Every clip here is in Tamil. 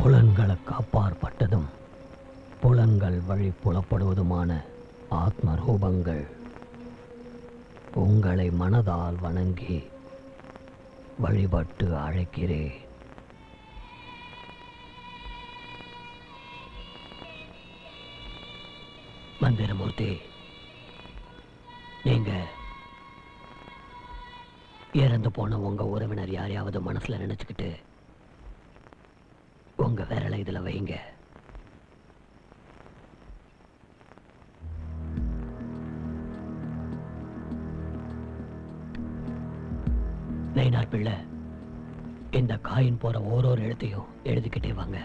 புலன்களுக்கு அப்பாற்பட்டதும் புலன்கள் வழி புலப்படுவதுமான ஆத்ம ரூபங்கள் உங்களை மனதால் வணங்கி வழிபட்டு அழைக்கிறேன் மந்திரமூர்த்தி நீங்க இறந்து போன உங்க உறவினர் யாரையாவது மனசுல நினைச்சுக்கிட்டு உங்க விரலை இதுல வைங்க நயினார் பிள்ளை இந்த காயின் போற ஓரோரு எழுத்தையும் எழுதிக்கிட்டே வாங்க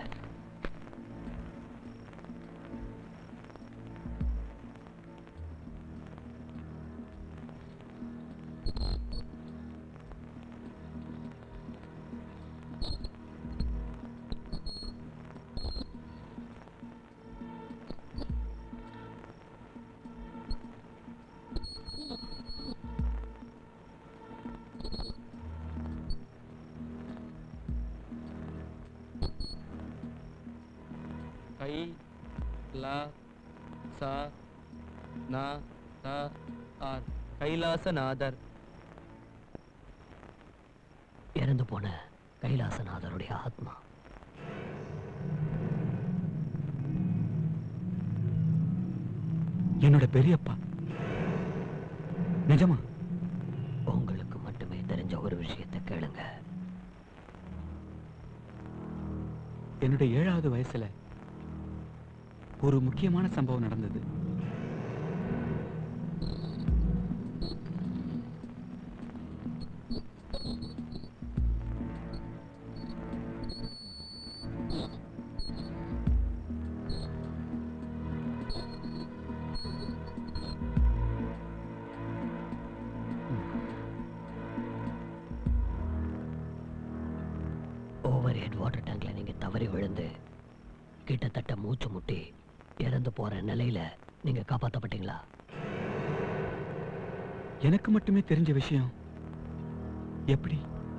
கை லா சா நா த ஆர் கைலாசநாதர் இறந்து போன கைலாசநாதருடைய ஆத்மா என்னோட பெரியப்பா நிஜமா உங்களுக்கு மட்டுமே தெரிஞ்ச ஒரு விஷயத்தை கேளுங்க என்னோட ஏழாவது வயசுல ஒரு முக்கியமான சம்பவம் நடந்தது ஓவர் ஹெட் வாட்டர் டேங்க்ல நீங்க தவறி விழுந்து கிட்டத்தட்ட மூச்சு முட்டி இறந்து போற நிலையில நீங்க காப்பாத்தப்பட்டீங்களா எனக்கு மட்டுமே தெரிஞ்ச விஷயம் எப்படி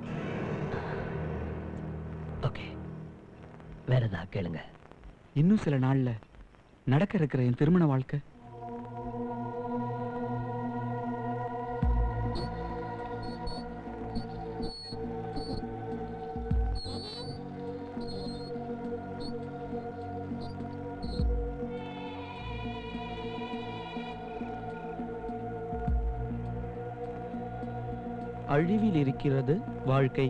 ஓகே வேற ஏதாவது கேளுங்க இன்னும் சில நாள்ல நடக்க இருக்கிற என் திருமண வாழ்க்கை அழிவில் இருக்கிறது வாழ்க்கை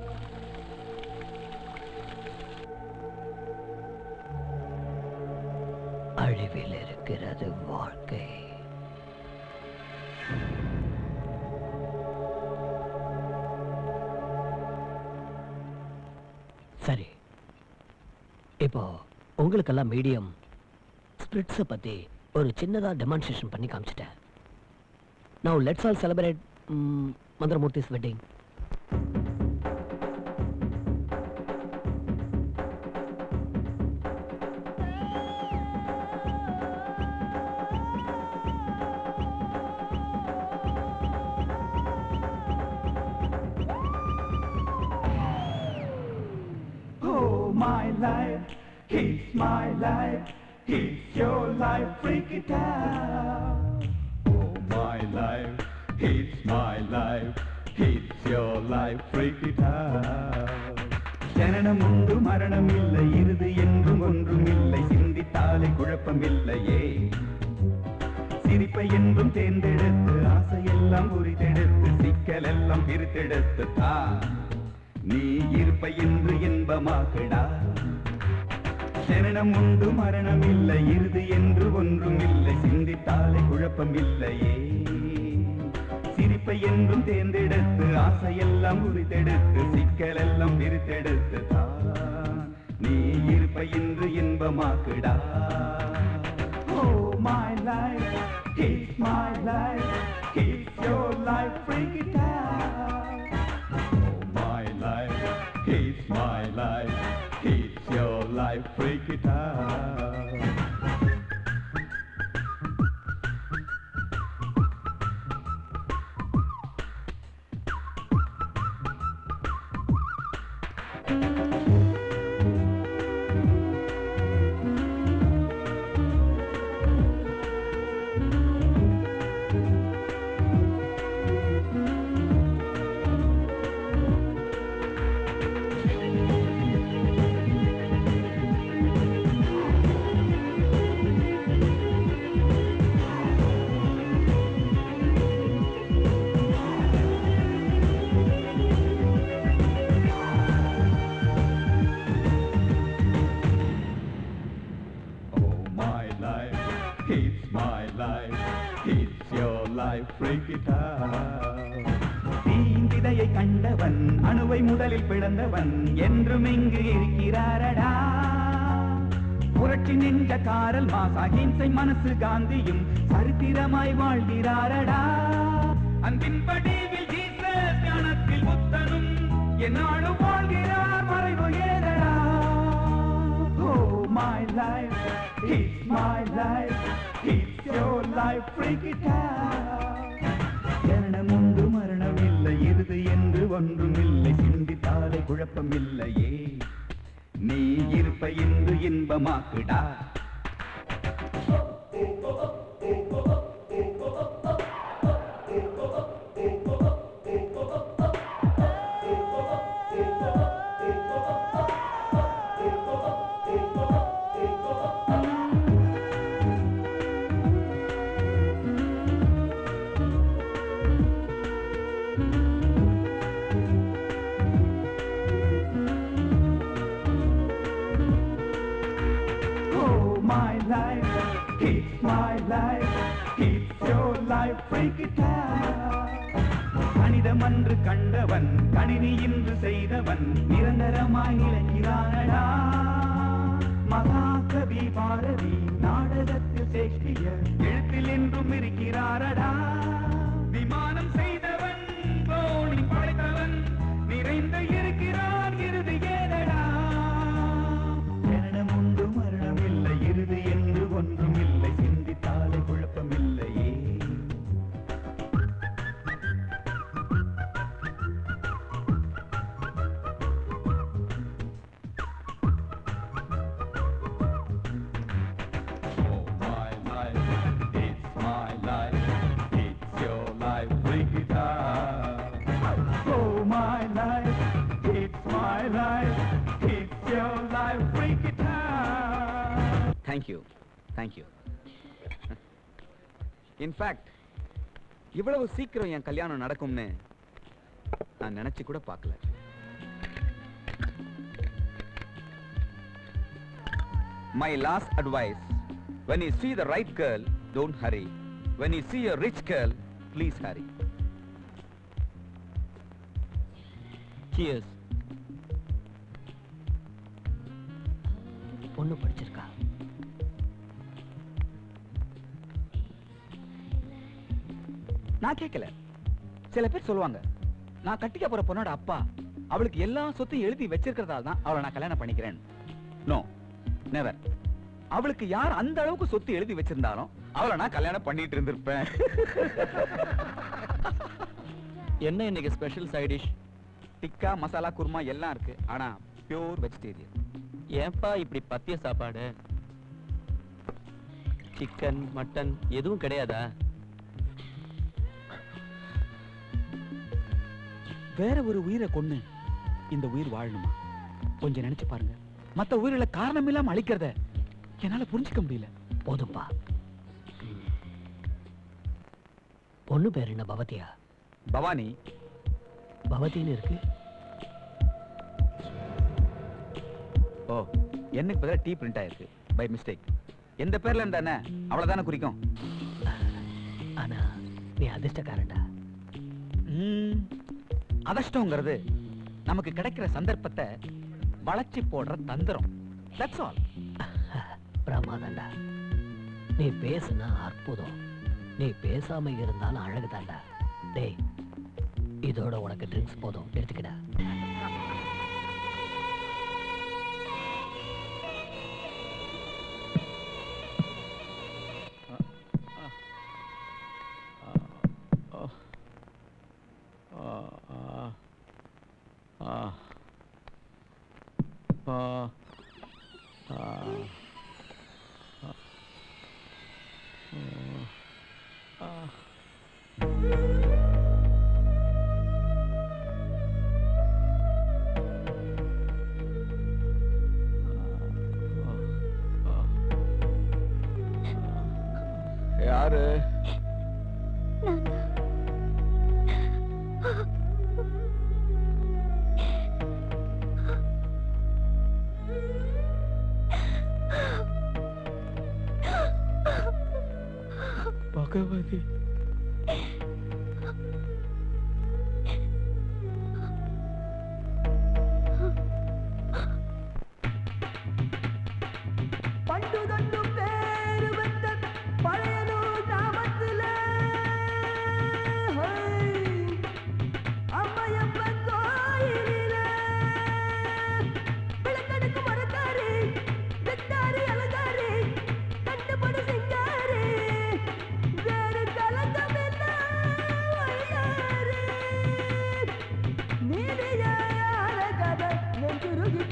அழிவில் இருக்கிறது வாழ்க்கை சரி இப்போ உங்களுக்கெல்லாம் மீடியம் ஸ்பிரிட்ஸை பத்தி ஒரு சின்னதா டெமான்ஸ்ட்ரேஷன் பண்ணி காமிச்சிட்டேன் Now let's all celebrate mm, மந்திரமூர்த்திஸ் wedding Oh, my life, it's my life, it's your life, freak it out. Oh, my life, it's my life, it's your life, freak it out. ஜனனம் உண்டு மரணம் இல்லை இறுதி என்றும் ஒன்றும் இல்லை சிந்தித்தாலே குழப்பம் இல்லையே சிரிப்பை என்றும் தேர்ந்தெடுத்து ஆசையெல்லாம் உரித்தெடுத்து சிக்கல் எல்லாம் பிரித்தெடுத்து தா நீ இருப்பை என்று இன்பமாக்கடா சரணம் உண்டு மரணம் இல்லை இறுதி என்று ஒன்றும் இல்லை சிந்தித்தாலே குழப்பம் இல்லையே சிரிப்பை என்றும் தேர்ந்தெடுத்து ஆசையெல்லாம் உரித்தெடுத்து சிக்கல் எல்லாம் பிரித்தெடுத்து தா நீ இருப்பை என்று இன்பமாக்குடா Oh my life, it's my life, it's your life, freak it out. Oh my life, it's my life, it's your life, freak it out. கண்டவன் அணுவை முதலில் பிளந்தவன் என்றும் இங்கு இருக்கிறாரடா புரட்சி நெஞ்ச காரல் மாஸ் அகிம்சை மனசு காந்தியும் சரித்திரமாய் வாழ்கிறாரடா அன்பின் படிவில் ஜீசஸ் ஞானத்தில் புத்தனும் என்னாடு வாழ்கிறார் மறைவு ஏதடா Oh my life, it's my life, it's your life, freak it out. ஜனனம் உண்டு மரணம் இல்லை இறுதி என்று ஒன்றும் இல்லை சிந்தித்தாலே குழப்பம் இல்லையே நீ இருப்ப இன்று இன்பமாக்குடா Oh my life, it's my life, it's your life, freak it out. கணிதம் அன்று கண்டவன் கணினி இன்று செய்தவன் நிரந்தரமாய் நிலைக்கிறானடா மகாகவி பாரதி நாடகத்தில் ஷேக்ஸ்பியர் எழுத்தில் என்றும் இருக்கிறாரடா விமானம் செய்தவன் தோணி படைத்தவன் நிறைந்த இருக்கிறான் இறுதி ஏதடா ஜனனம் உண்டு மரணம் இல்லை இறுதி என்று ஒன்றும் இல்லை சிந்தித்தாலே குழப்பம் இல்லையே Oh my life, it's my life, it's your life, bring it out. Oh my life, it's my life, it's your life, bring it out. Thank you thank you in fact இவ்வளவு சீக்கிரம் என் கல்யாணம் நடக்கும்னு நான் நினைச்சு கூட பார்க்கல my last advice when you see the right girl don't hurry when you see a rich girl please hurry Cheers. பொண்ணு படிச்சிருக்கா நான் கேட்கல சில பேர் சொல்லுவாங்க நான் கட்டிக்க போற பொண்ணோட அப்பா அவளுக்கு எல்லா சொத்தையும் எழுதி வச்சிருக்கிறதால தான் அவளை நான் கல்யாணம் பண்ணிக்கிறேன் நோ நெவர் அவளுக்கு யார் அந்த அளவுக்கு சொத்து எழுதி வச்சிருந்தாலும் அவளை நான் கல்யாணம் பண்ணிட்டு இருந்திருப்பேன் என்ன இன்னைக்கு special side dish tikka masala korma எல்லாம் இருக்கு ஆனா பியூர் வெஜிடேரியன் ஏன்பா இப்படி பத்திய சாப்பாடு சிக்கன் மட்டன் எதுவும் கிடையாதா வேற ஒரு உயிரை கொன்னு இந்த உயிர் வாழணுமா கொஞ்சம் நினைச்சு பாருங்க மத்த உயிரில காரணம் இல்லாம அழிக்கிறத என்னால புரிஞ்சுக்க முடியல போதும்பா ம். பொண்ணு பேர் என்ன பவதியா பவானி பவதின்னு இருக்கு ஓ என்னக்கு பதிலா டீ பிரிண்ட் ஆயிருக்கு பை மிஸ்டேக் எந்த பேர்ல இருந்தா என்ன அவ்வளவுதானே குறிக்கும் ஆனா நீ அதிர்ஷ்டக்காரன்டா ம், அதிர்ஷ்டங்கிறது நமக்கு கிடைக்கிற சந்தர்ப்பத்தை வளைச்சு போடுற தந்திரம் தட்ஸ் ஆல் பிரமாதம்டா நீ பேசுனா அற்புதம் நீ பேசாம இருந்தாலும் அழகுதான்டா டேய் இதோட உனக்கு ட்ரிங்க்ஸ் போதும் எடுத்துக்கடா யாரு பகவதி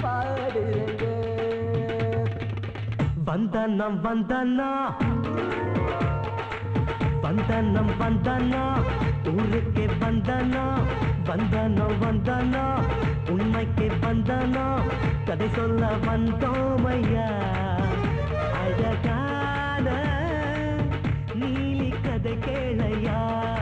பாடுறேங்க வந்தனம் வந்தனா வந்தனம் வந்தனா ஊருக்கே வந்தனா வந்தனம் வந்தனா உண்மைக்கு வந்தனா கதை சொல்ல வந்தோமையா அழகான நீலி கதை கேளையா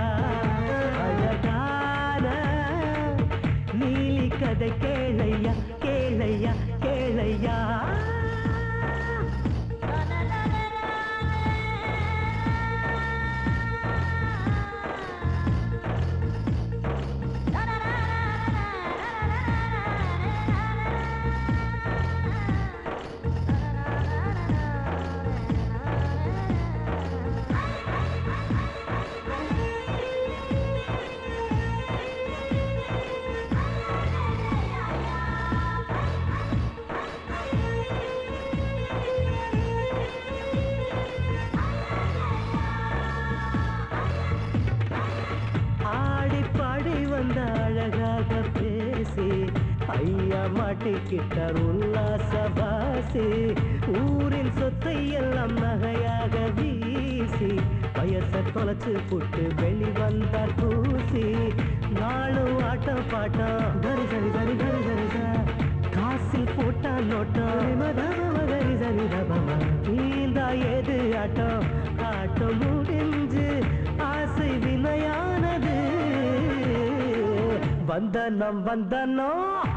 அழகான நீலி கதை கேளையா கேளையா கேளையா ஆடி பாடி வந்த அழகாக பேசி ஐயா மாட்டிக்கிட்டார் உல்லாச வாசி ஊரின் சொத்தை எல்லாம் நகையாக வீசி வயச தொலைச்சு புட்டு வெளி வந்தார் பூசி நாளும் ஆட்டம் பாட்டம் கரி சரி சரி கரி சரி சா. காசில் போட்டா நோட்டம் மகரி சரி தபமா நீந்தா ஏது ஆட்டம் ஆட்டம் முடிஞ்சு ஆசை வினையானது வந்தனம் வந்தனோ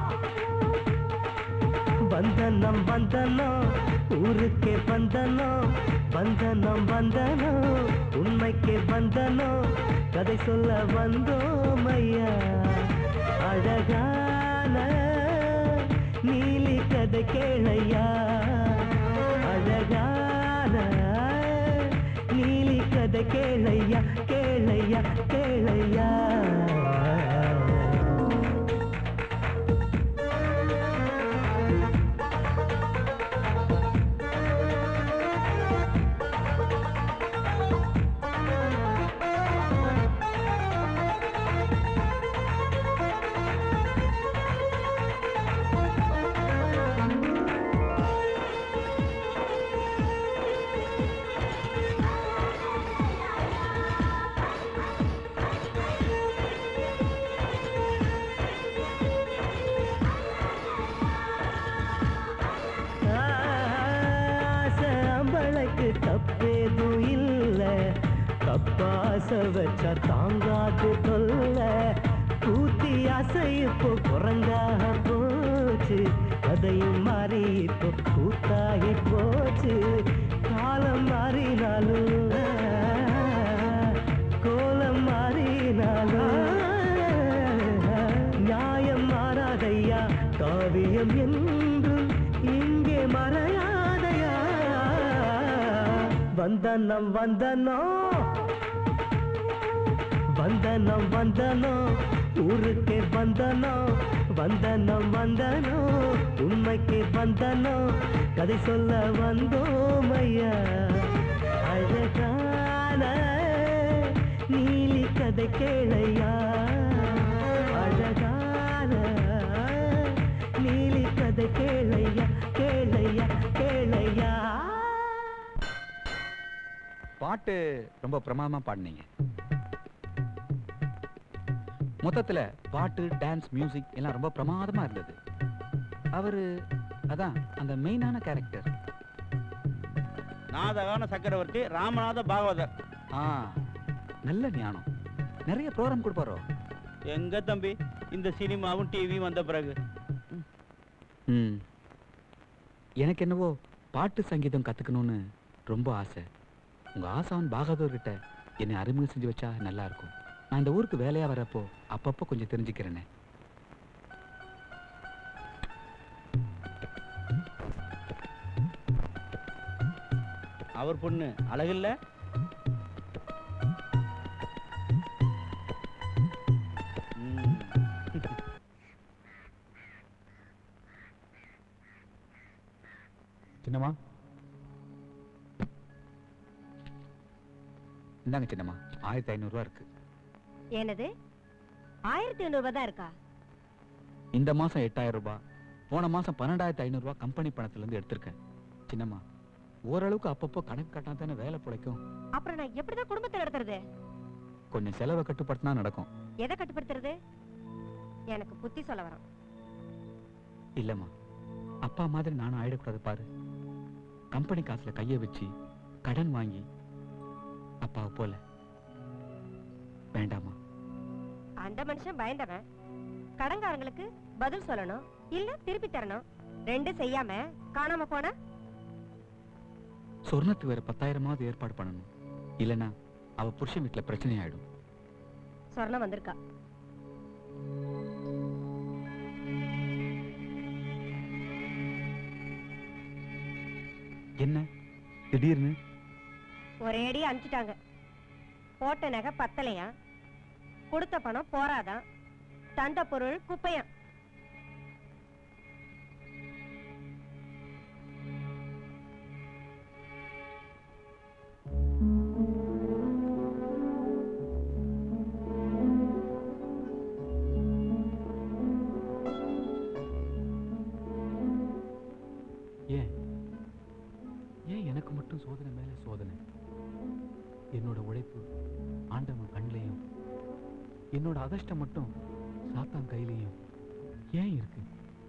வந்தனம் வந்தனோ ஊருக்கே வந்தனோ வந்தனம் வந்தனோ உண்மைக்கே வந்தனோ கதை சொல்ல வந்தோமையா அழகான நீலி கதை கேளையா அழகான நீலி கதை கேளையா கேளையா கேளையா ஆசம்பளைக்கு தப்பேதும் இல்ல தப்பாச வச்சா தாங்காது தொல்ல கூத்தி ஆசை இப்போ குரங்காக போச்சு கதையும் மாறி இப்போ கூத்தாகி போச்சு காலம் மாறினாலும் கோலம் மாறினாலும் நியாயம் மாறாதையா காவியம் என்றும் இங்கே மறையாதையா வந்தனம் வந்தனோ வந்தனம் வந்தனோ ஊருக்கே வந்தனோ வந்தனம் வந்தனோ உண்மைக்கு வந்தனோ கதை சொல்ல வந்தோமையா அழகான நீலி கதை கேளையா அழகான நீலி கதை கேளையா கேளையா கேளையா பாட்டு ரொம்ப பிரமாதமா பாடினீங்க மொத்தத்துல பாட்டு டான்ஸ் மியூசிக் எல்லாம் ரொம்ப பிரமாதமா இருந்தது அவரு அதான் அந்த மெயினான கேரக்டர் நாதகான சக்கரவர்த்தி ராமநாத பாகவதர் ஆ நல்ல ஞானம் நிறைய ப்ரோக்ராம் கொடுப்பாரோ எங்க தம்பி இந்த சினிமாவும் டிவியும் வந்த பிறகு ம் எனக்கு என்னவோ பாட்டு சங்கீதம் கத்துக்கணும்னு ரொம்ப ஆசை உங்க ஆசான் பாகதூர் கிட்ட என்னை அறிமுகம் செஞ்சு வச்சா நல்லா இருக்கும் நான் இந்த ஊருக்கு வேலையா வரப்போ அப்பப்போ கொஞ்சம் தெரிஞ்சுக்கிறேனே அவர் பொண்ணு அழகில்ல ம். சின்னம்மா இந்தாங்க சின்னம்மா ஆயிரத்தி ஐநூறுரூவா இருக்கு என்னது ஆயிரத்தி ஐநூறு தான் இருக்கா இந்த மாசம் எட்டாயிரம் ரூபாய் போன மாசம் பன்னெண்டாயிரத்தி ஐநூறு ரூபாய் கம்பெனி பணத்துல இருந்து எடுத்திருக்கேன் சின்னம்மா ஓரளவுக்கு அப்பப்போ கணக்கு கட்டினா தானே வேலை பிழைக்கும் அப்புறம் நான் எப்படிதான் குடும்பத்தை நடத்துறது கொஞ்சம் செலவை கட்டுப்படுத்தினா நடக்கும் எதை கட்டுப்படுத்துறது எனக்கு புத்தி சொல்ல வரோம் இல்லம்மா அப்பா மாதிரி நானும் ஆயிடக்கூடாது பாரு கம்பெனி காசுல கையை வச்சு கடன் வாங்கி அப்பாவை போல வேண்டாமா அந்த மனுஷன் பயந்தவன் கடன்காரங்களுக்கு பதில் சொல்லணும் இல்ல திருப்பி தரணும் ரெண்டும் செய்யாம காணாம போனா சொர்ணத்து வேற பத்தாயிரமாவது ஏற்பாடு பண்ணணும் இல்லனா அவ புருஷன் வீட்டுல பிரச்சனை ஆயிடும் சொர்ணம் வந்திருக்கா என்ன திடீர்னு ஒரே அடி அனுப்பிச்சிட்டாங்க போட்ட நகை பத்தலையா கொடுத்த பணம் போராதான் தந்த பொருள் குப்பையா ஏன் ஏன் எனக்கு மட்டும் சோதனை மேல சோதனை என்னோட உழைப்பு ஆண்டவன் கண்ணிலையும் என்னோட அதிர்ஷ்டம் மட்டும் சாத்தான் கையிலையும் ஏன் இருக்கு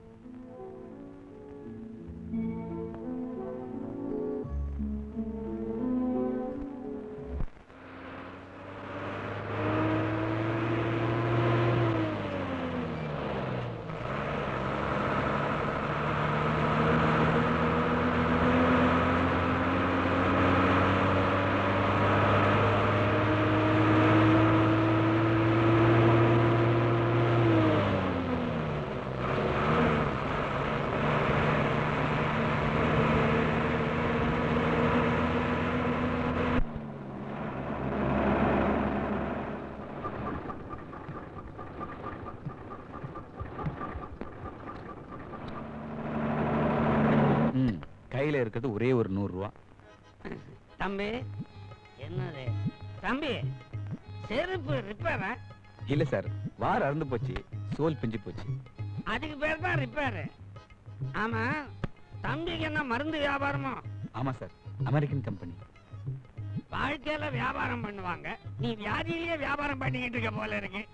ம் கையில இருக்கிறது ஒரே ஒரு நூறு ரூபா தம்பி என்னது தம்பி செருப்பு ரிப்பேரா இல்ல சார் வார அறந்து போச்சு சோல் பிஞ்சு போச்சு அதுக்கு பேர் தான் ரிப்பேரு ஆமா தம்பிக்கு என்ன மருந்து வியாபாரமோ ஆமா சார் அமெரிக்கன் கம்பெனி வாழ்க்கையில வியாபாரம் பண்ணுவாங்க நீ வியாதியிலேயே வியாபாரம் பண்ணிக்கிட்டு இருக்க போல இருக்கு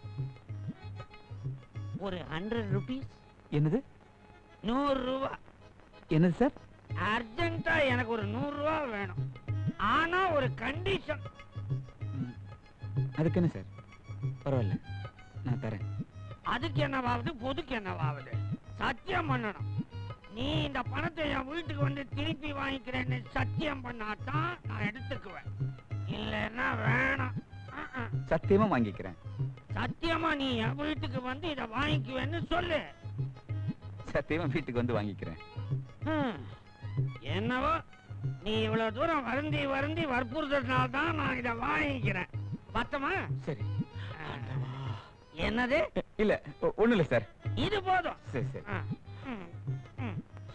ஒரு ஹண்ட்ரட் ருபீஸ் என்னது நூறு ரூபா என்னது சார் அர்ஜென்ட்டா எனக்கு ஒரு நூறு ரூபா வேணும் ஆனா ஒரு கண்டிஷன் ம், அதுக்கு என்ன சார் பரவாயில்ல நான் தரேன் அதுக்கு என்னவாவது பொதுக்கு என்னவாவது சத்தியம் பண்ணணும் நீ இந்த பணத்தை என் வீட்டுக்கு வந்து திருப்பி வாங்கிக்கிறேன்னு சத்தியம் பண்ணாதான் நான் எடுத்துக்குவேன் இல்லைன்னா வேணாம் அஹ், அஹ். சத்தியமா வாங்கிக்கிறேன் சத்தியமா நீ என் வீட்டுக்கு வந்து இதை வாங்கிக்குவேன்னு சொல்லு சத்தியமா வீட்டுக்கு வந்து வாங்கிக்கிறேன் ஹம். என்னவோ நீ இவ்வளவு தூரம் வருந்தி வருந்தி வற்புறுத்ததுனால தான் நான் இதை வாங்கிக்கிறேன் பத்தமா சரி என்னது இல்ல ஒ- ஒண்ணும் இல்ல சார் இது போதும் சரி சரி ஆ. ம், ம்.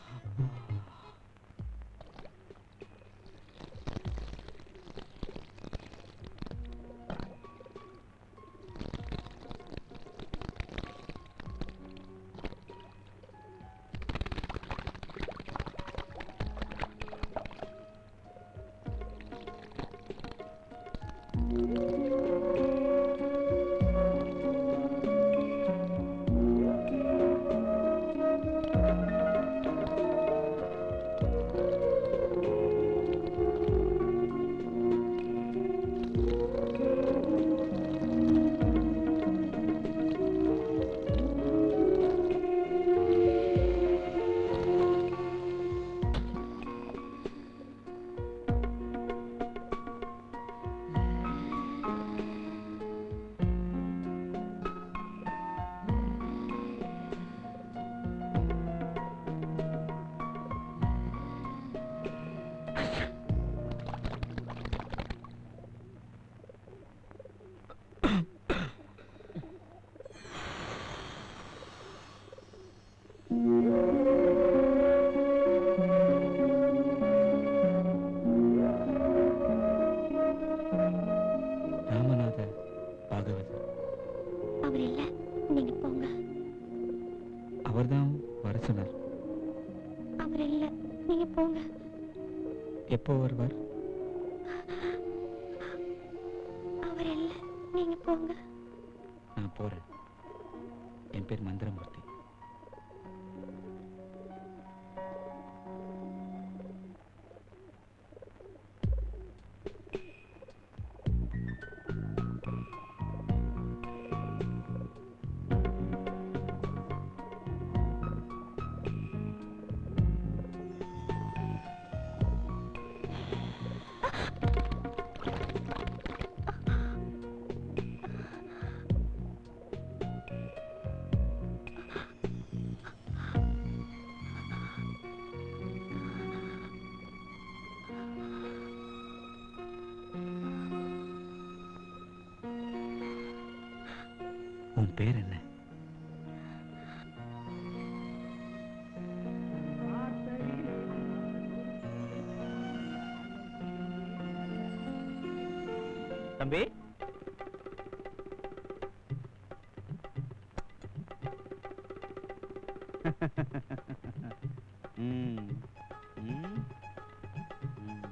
ராமநாத பாகவதர் அவர் இல்ல நீங்க போங்க அவர்தான் வர சொன்னார் அவர் இல்ல நீங்க போங்க எப்போ வருவார் அவர் இல்ல நீங்க போங்க நான் போறேன் என் பேர் மந்திரமூர்த்தி உன் பேர் என்ன தம்பி ம் ம் ம்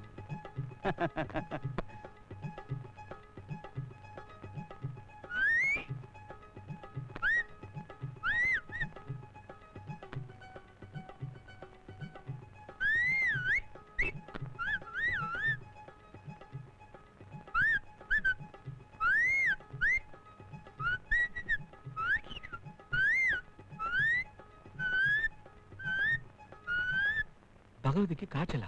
பகவதிக்கு காய்ச்சலா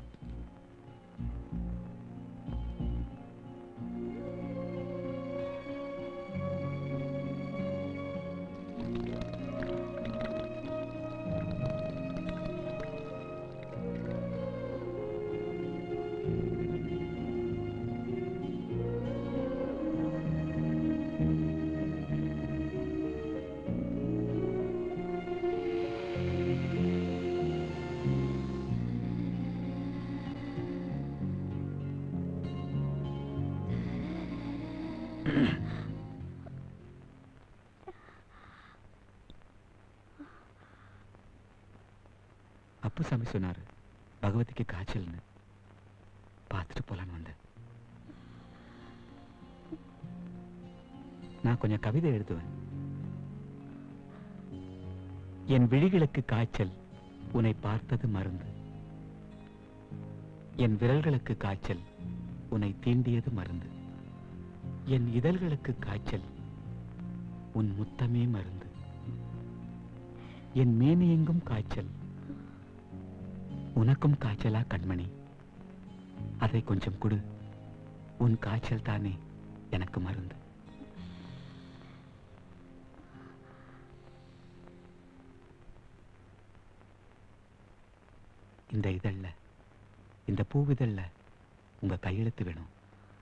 அப்புசாமி சொன்னாரு பகவதிக்கு காய்ச்சல்னு பார்த்துட்டு போலான்னு வந்தேன் நான் கொஞ்சம் கவிதை எழுதுவேன் என் விழிகளுக்கு காய்ச்சல் உன்னை பார்த்தது மருந்து என் விரல்களுக்கு காய்ச்சல் உன்னை தீண்டியது மருந்து என் இதழ்களுக்கு காய்ச்சல் உன் முத்தமே மருந்து என் மேனியெங்கும் காய்ச்சல் உனக்கும் காய்ச்சலா கண்மணி அதை கொஞ்சம் கொடு உன் காய்ச்சல் தானே எனக்கு மருந்து இந்த இதழ்ல இந்த பூவிதழ்ல உங்க கையெழுத்து வேணும்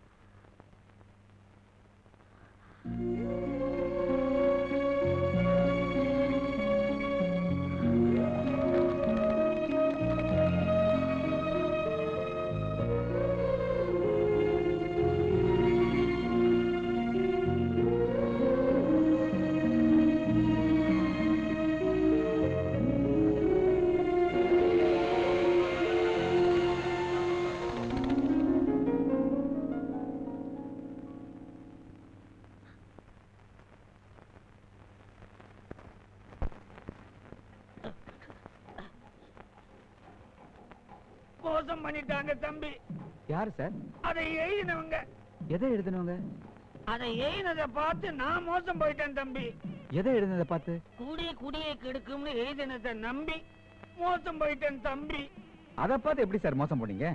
மோசம் பண்ணிட்டாங்க தம்பி யாரு சார் அதை எழுதினவங்க எதை எழுதினவங்க அதை எழுதினதை பார்த்து நான் மோசம் போயிட்டேன் தம்பி எதை எழுதினதை பார்த்து குடி குடியை கெடுக்கும்னு எழுதினதை நம்பி மோசம் போயிட்டேன் தம்பி அதை பார்த்து எப்படி சார் மோசம் போனீங்க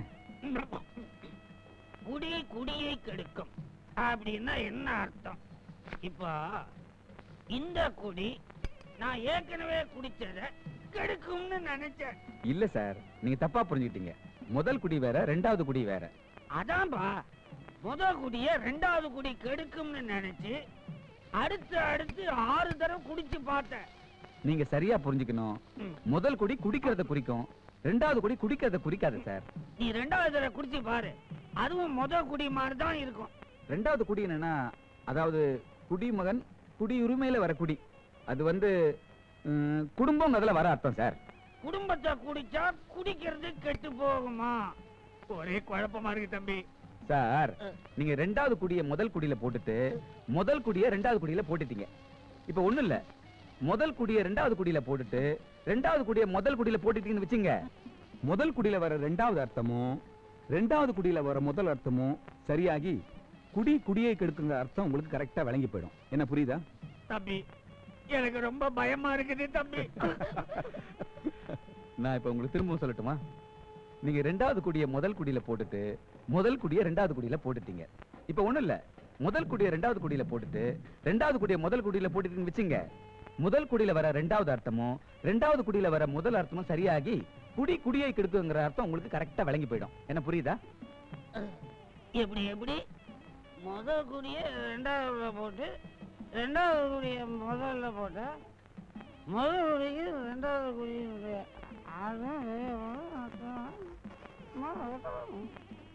குடி குடியை கெடுக்கும் அப்படின்னா என்ன அர்த்தம் இப்போ இந்த குடி நான் ஏற்கனவே குடிச்சத கெடுக்கும்னு நினைச்சேன் இல்ல சார் நீங்க தப்பா புரிஞ்சுக்கிட்டீங்க முதல் குடி வேற ரெண்டாவது குடி வேற அதான்பா முத குடிய ரெண்டாவது குடி கெடுக்கும்னு நினைச்சு அடுத்து அடுத்து ஆறு தடவை குடிச்சு பார்த்தேன் நீங்க சரியா புரிஞ்சுக்கணும் ம். முதல் குடி குடிக்கிறத குறிக்கும் ரெண்டாவது குடி குடிக்கிறத குறிக்காது சார் நீ ரெண்டாவது தடவை குடிச்சு பாரு அதுவும் முத குடி மாதிரி தான் இருக்கும் ரெண்டாவது குடி என்னன்னா அதாவது குடிமகன் குடியுரிமையில வர குடி அது வந்து ம், குடும்பம் அதுல வர அர்த்தம் சார் குடும்பத்தை குடிச்சா குடிக்கிறது கெட்டு போகுமா ஒரே குழப்பமா இருக்கு தம்பி சார் நீங்க ரெண்டாவது குடிய முதல் குடியில போட்டுட்டு முதல் குடிய ரெண்டாவது குடியில போட்டுட்டீங்க இப்ப ஒண்ணு இல்ல முதல் குடிய ரெண்டாவது குடியில போட்டுட்டு ரெண்டாவது குடிய முதல் குடியில போட்டுட்டீங்கன்னு வச்சுங்க முதல் குடியில வர ரெண்டாவது அர்த்தமும் ரெண்டாவது குடியில வர முதல் அர்த்தமும் சரியாகி குடி குடியை கெடுக்குங்கிற அர்த்தம் உங்களுக்கு கரெக்டா விளங்கி போயிடும் என்ன புரியுதா தம்பி எனக்கு ரொம்ப பயமா இருக்குது தம்பி நான் இப்ப உங்களுக்கு திரும்பவும் சொல்லட்டுமா நீங்க ரெண்டாவது குடிய முதல் குடியில போட்டுட்டு முதல் குடிய ரெண்டாவது குடியில போட்டுட்டீங்க இப்ப ஒண்ணும் இல்ல முதல் குடிய ரெண்டாவது குடியில போட்டுட்டு ரெண்டாவது குடிய முதல் குடியில போட்டுட்டீங்கன்னு வச்சுங்க முதல் குடியில வர ரெண்டாவது அர்த்தமும் ரெண்டாவது குடியில வர முதல் அர்த்தமும் சரியாகி குடி குடியை கெடுக்குங்கிற அர்த்தம் உங்களுக்கு கரெக்டா விளங்கி போயிடும் என்ன புரியுதா எப்படி எப்படி முதல் குடிய ரெண்டாவது போட்டு ரெண்டாவது குடிய முதல்ல போட்டா முதல் குடிக்கு ரெண்டாவது குடியினுடைய அதான் வேணும், அதான். ம-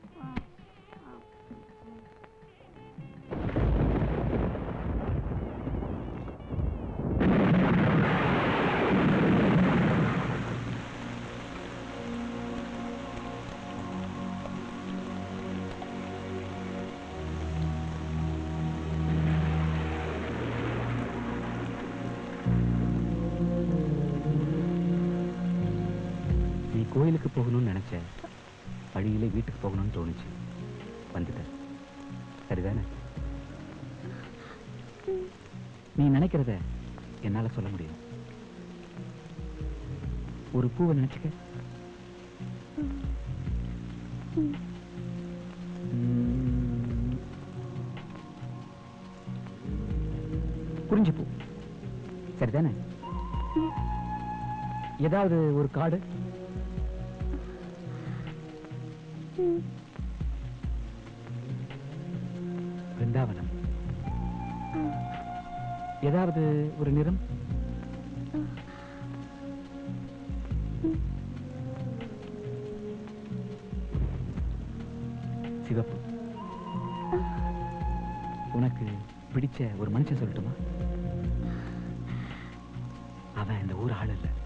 நீ கோயிலுக்கு போகணும்னு நினைச்ச வழியில வீட்டுக்கு போகணும்னு தோணுச்சு வந்துட்ட சரிதானே நீ நினைக்கிறத என்னால சொல்ல முடியும் ஒரு பூவை நினைச்சுக்க உம். குறிஞ்சி பூ சரிதானே ஏதாவது ஒரு காடு பிருந்தாவனம் ஏதாவது ஒரு நிறம் சிவப்பு உனக்கு பிடிச்ச ஒரு மனுஷன் சொல்லட்டுமா அவன் இந்த ஊர் ஆள் இல்ல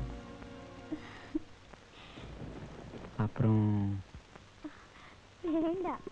அப்புறம் வேண்டாம்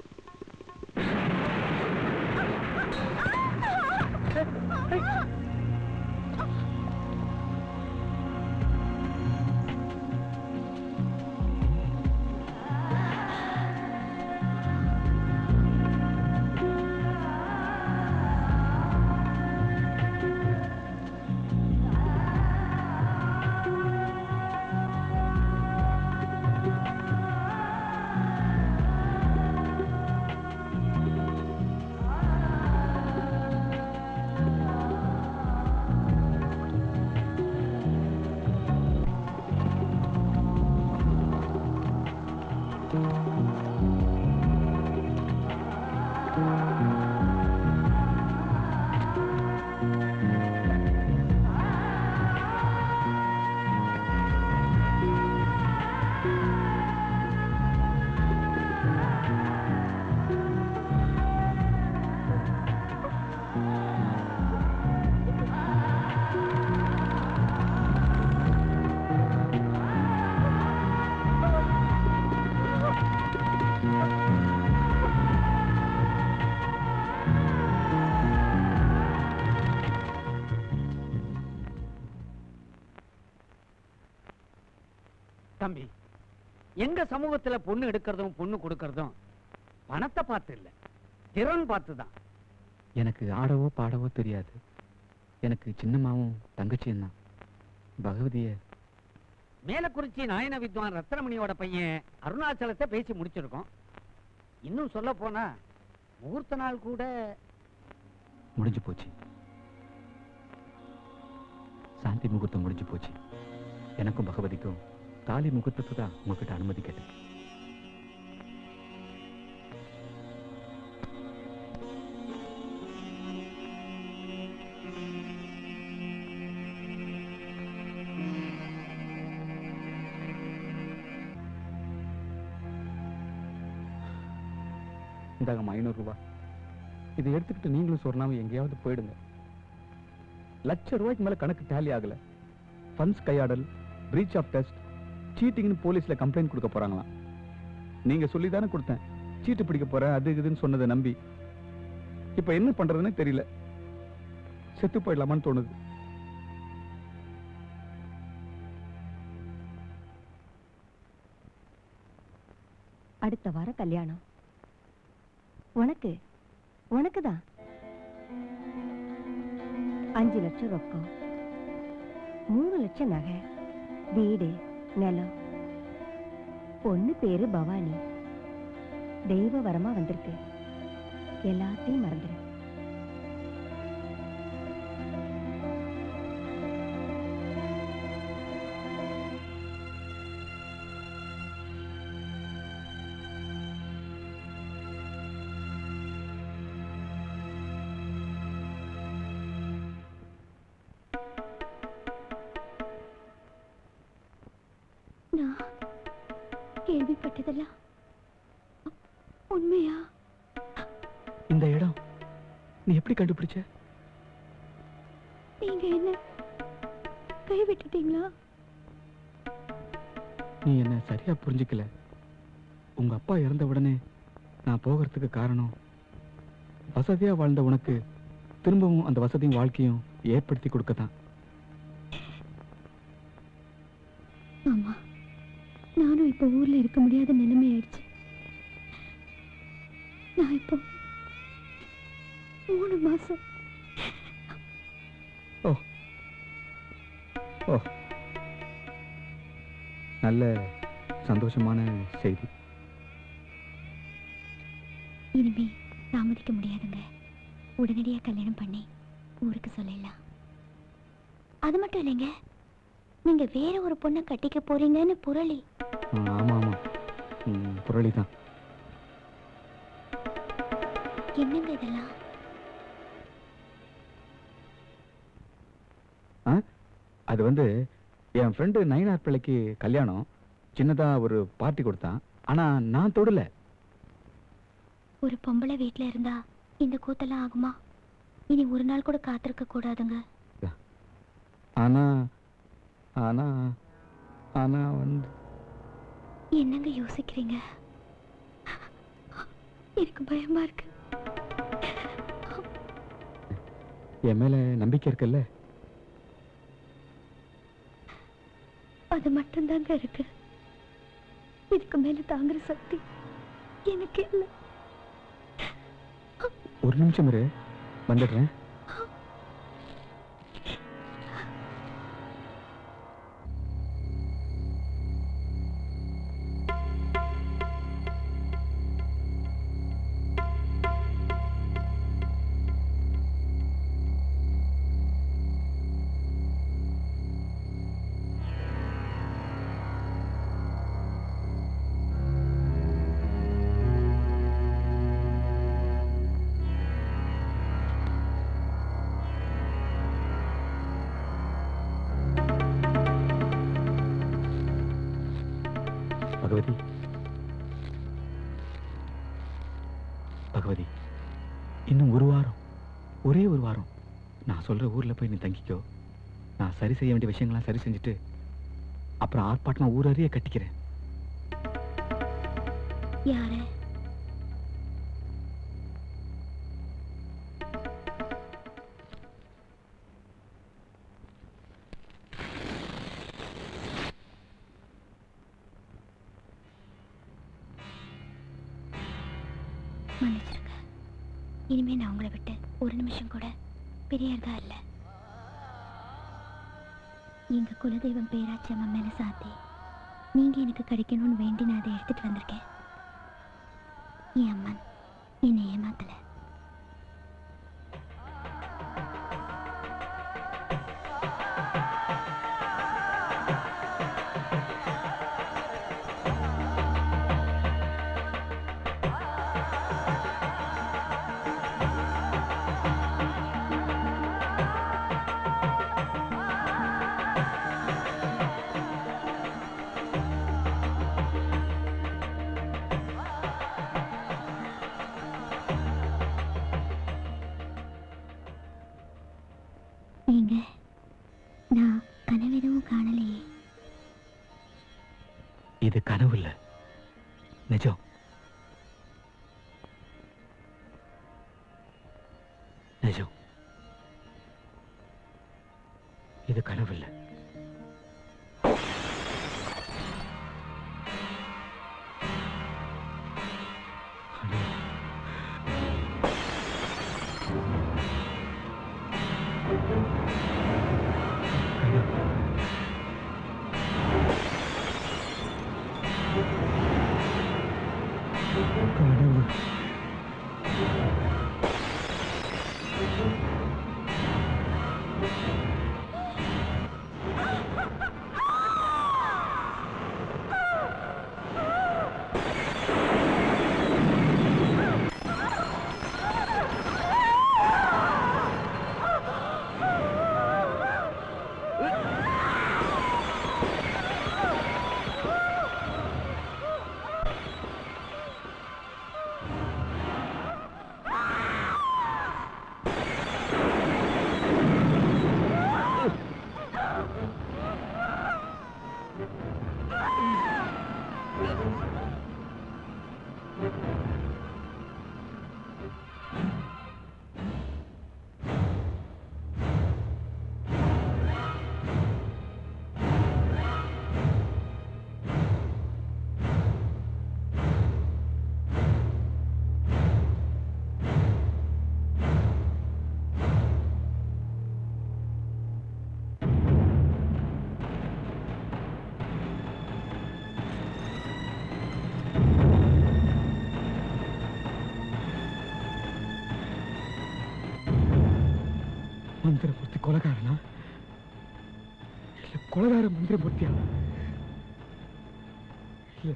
தம்பி எங்க சமூகத்துல பொண்ணு எடுக்கிறதும் பொண்ணு கொடுக்கறதும் பணத்தை பார்த்து இல்ல திறன் பார்த்து தான் எனக்கு ஆடவோ பாடவோ தெரியாது எனக்கு சின்னம்மாவும் தங்கச்சியும் தான் பகவதிய மேலக்குறிச்சி நாயன வித்வான் ரத்னமணியோட பையன் அருணாச்சலத்தை பேசி முடிச்சிருக்கோம் இன்னும் சொல்ல போனா முகூர்த்த நாள் கூட முடிஞ்சு போச்சு சாந்தி முகூர்த்தம் முடிஞ்சு போச்சு எனக்கும் பகவதிக்கும் தாலி முகூர்த்தத்தை தான் உங்ககிட்ட அனுமதி கேட்டேன் இந்தாங்கம்மா ஐநூறு ரூபாய் இதை எடுத்துக்கிட்டு நீங்களும் சொன்னாம எங்கேயாவது போயிடுங்க லட்ச ரூபாய்க்கு மேல கணக்கு டேலி ஆகல ஃபண்ட்ஸ் கையாடல் பிரீச் ஆஃப் டெஸ்ட் சீட்டிங்னு போலீஸ்ல கம்ப்ளைண்ட் கொடுக்க போறாங்களாம் நீங்க சொல்லி தானே கொடுத்தேன் சீட்டு பிடிக்க போறேன் அது இதுன்னு சொன்னதை நம்பி இப்ப என்ன பண்றதுன்னு தெரியல செத்து போயிடலாமான்னு தோணுது அடுத்த வாரம் கல்யாணம் உனக்கு உனக்கு தான் அஞ்சு லட்சம் ரொக்கம் மூணு லட்சம் நகை வீடு நிலம் பொண்ணு பேரு பவானி தெய்வ வரமா வந்திருக்கு எல்லாத்தையும் மறந்துரு நான் கேள்விப்பட்டதெல்லாம் உண்மையா இந்த இடம் நீ எப்படி கண்டுபிடிச்ச நீங்க என்ன கை விட்டுட்டீங்களா நீ என்ன சரியா புரிஞ்சுக்கல உங்க அப்பா இறந்த உடனே நான் போகிறதுக்கு காரணம் வசதியா வாழ்ந்த உனக்கு திரும்பவும் அந்த வசதியும் வாழ்க்கையும் ஏற்படுத்தி கொடுக்கத்தான் ஆமா நானும் இப்ப ஊர்ல இருக்க முடியாத நிலைமை ஆயிடுச்சு நான் இப்போ மூணு மாசம் ஓ நல்ல சந்தோஷமான செய்தி இனிமே தாமதிக்க முடியாதுங்க உடனடியா கல்யாணம் பண்ணி ஊருக்கு சொல்லலாம் அது மட்டும் இல்லைங்க நீங்க வேற ஒரு பொண்ணை கட்டிக்க போறீங்கன்னு புரளி ஆ, ஆமா ஆமா ம், புரளி தான் என்னங்க இதெல்லாம் அது வந்து என் ஃப்ரெண்டு நயினார் பிள்ளைக்கு கல்யாணம் சின்னதா ஒரு பார்ட்டி கொடுத்தான் ஆனா நான் தொடல ஒரு பொம்பளை வீட்ல இருந்தா இந்த கூத்தெல்லாம் ஆகுமா இனி ஒரு நாள் கூட காத்திருக்க கூடாதுங்க ஆனா ஆனா ஆனா வந்து என்னங்க யோசிக்கிறீங்க எனக்கு பயமா இருக்கு என் மேல நம்பிக்கை இருக்குல்ல அது மட்டும்தாங்க இருக்கு இதுக்கு மேல தாங்குற சக்தி எனக்கு இல்லை ஒரு நிமிஷம் இரு வந்துடுறேன் பகவதி பகவதி இன்னும் ஒரு வாரம் ஒரே ஒரு வாரம் நான் சொல்ற ஊர்ல போய் நீ தங்கிக்கோ நான் சரி செய்ய வேண்டிய விஷயங்கள்லாம் சரி செஞ்சுட்டு அப்புறம் ஆர்ப்பாட்டமா ஊர் அறிய கட்டிக்கிறேன் யாரு மன்னிச்சிருங்க இனிமே நான் உங்களை விட்டு ஒரு நிமிஷம் கூட பிரியறதா இல்லை எங்க குலதெய்வம் பேராச்சி அம்மா மேல சாத்தி நீங்க எனக்கு கிடைக்கணும்னு வேண்டி நான் அதை எடுத்துட்டு வந்திருக்கேன் என் அம்மன் என்னை ஏமாத்தல நீங்க நான் கனவு எதுவும் காணலையே இது கனவு இல்ல நிஜம் நிஜம் இது கனவு இல்ல கனவு மந்திரமூர்த்தி கொலகாரனா இல்ல கொலகார மந்திரமூர்த்தியா இல்ல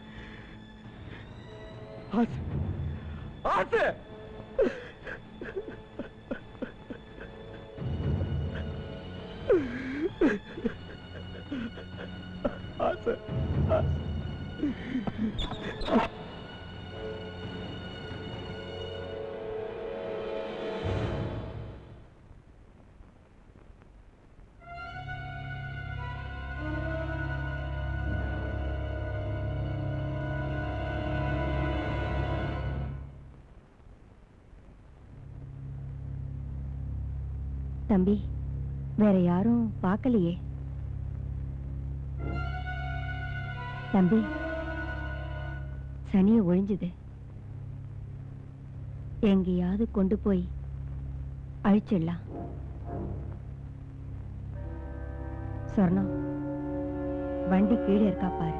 ஆசை ஆசை ஆசை தம்பி வேற யாரும் பார்க்கலையே தம்பி சனிய ஒழிஞ்சுது எங்கேயாவது கொண்டு போய் அழிச்சிடலாம் சொர்ணம் வண்டி கீழே இருக்கா பாரு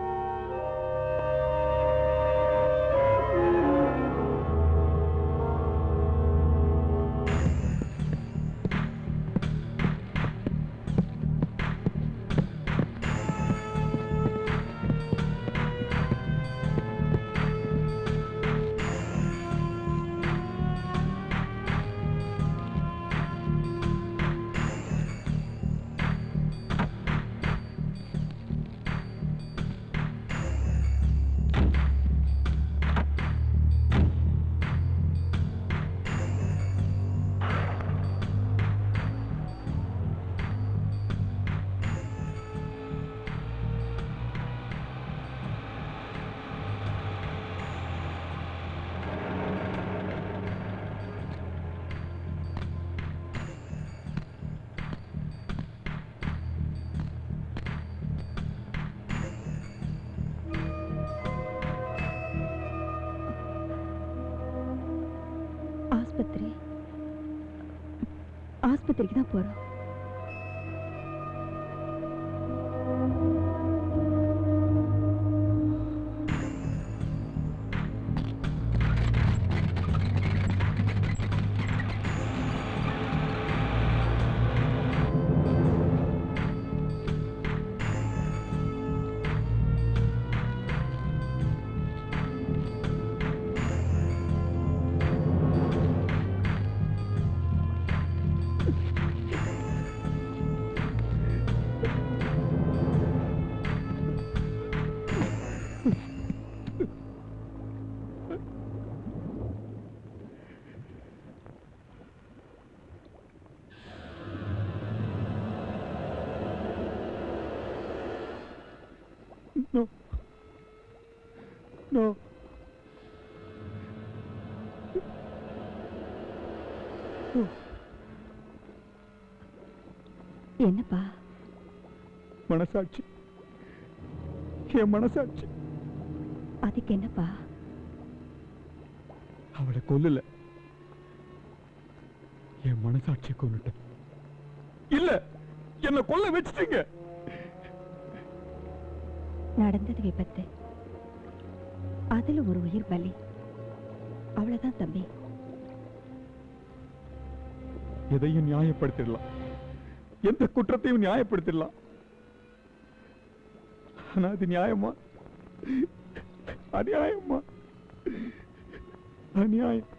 ஆஸ்பத்திரி ஆஸ்பத்திரிக்கு தான் போறோம் நோ நோ என்னப்பா மனசாட்சி என் மனசாட்சி அதுக்கு என்னப்பா அவளை கொல்லல என் மனசாட்சியை கொன்னுட்டேன் இல்ல என்ன கொல்ல வச்சுட்டீங்க நடந்தது விபத்து அதுல ஒரு உயிர் பலி அவ்வளவுதான் தம்பி எதையும் நியாயப்படுத்திடலாம் எந்த குற்றத்தையும் நியாயப்படுத்திடலாம் ஆனா அது நியாயமா அநியாயமா அநியாயம்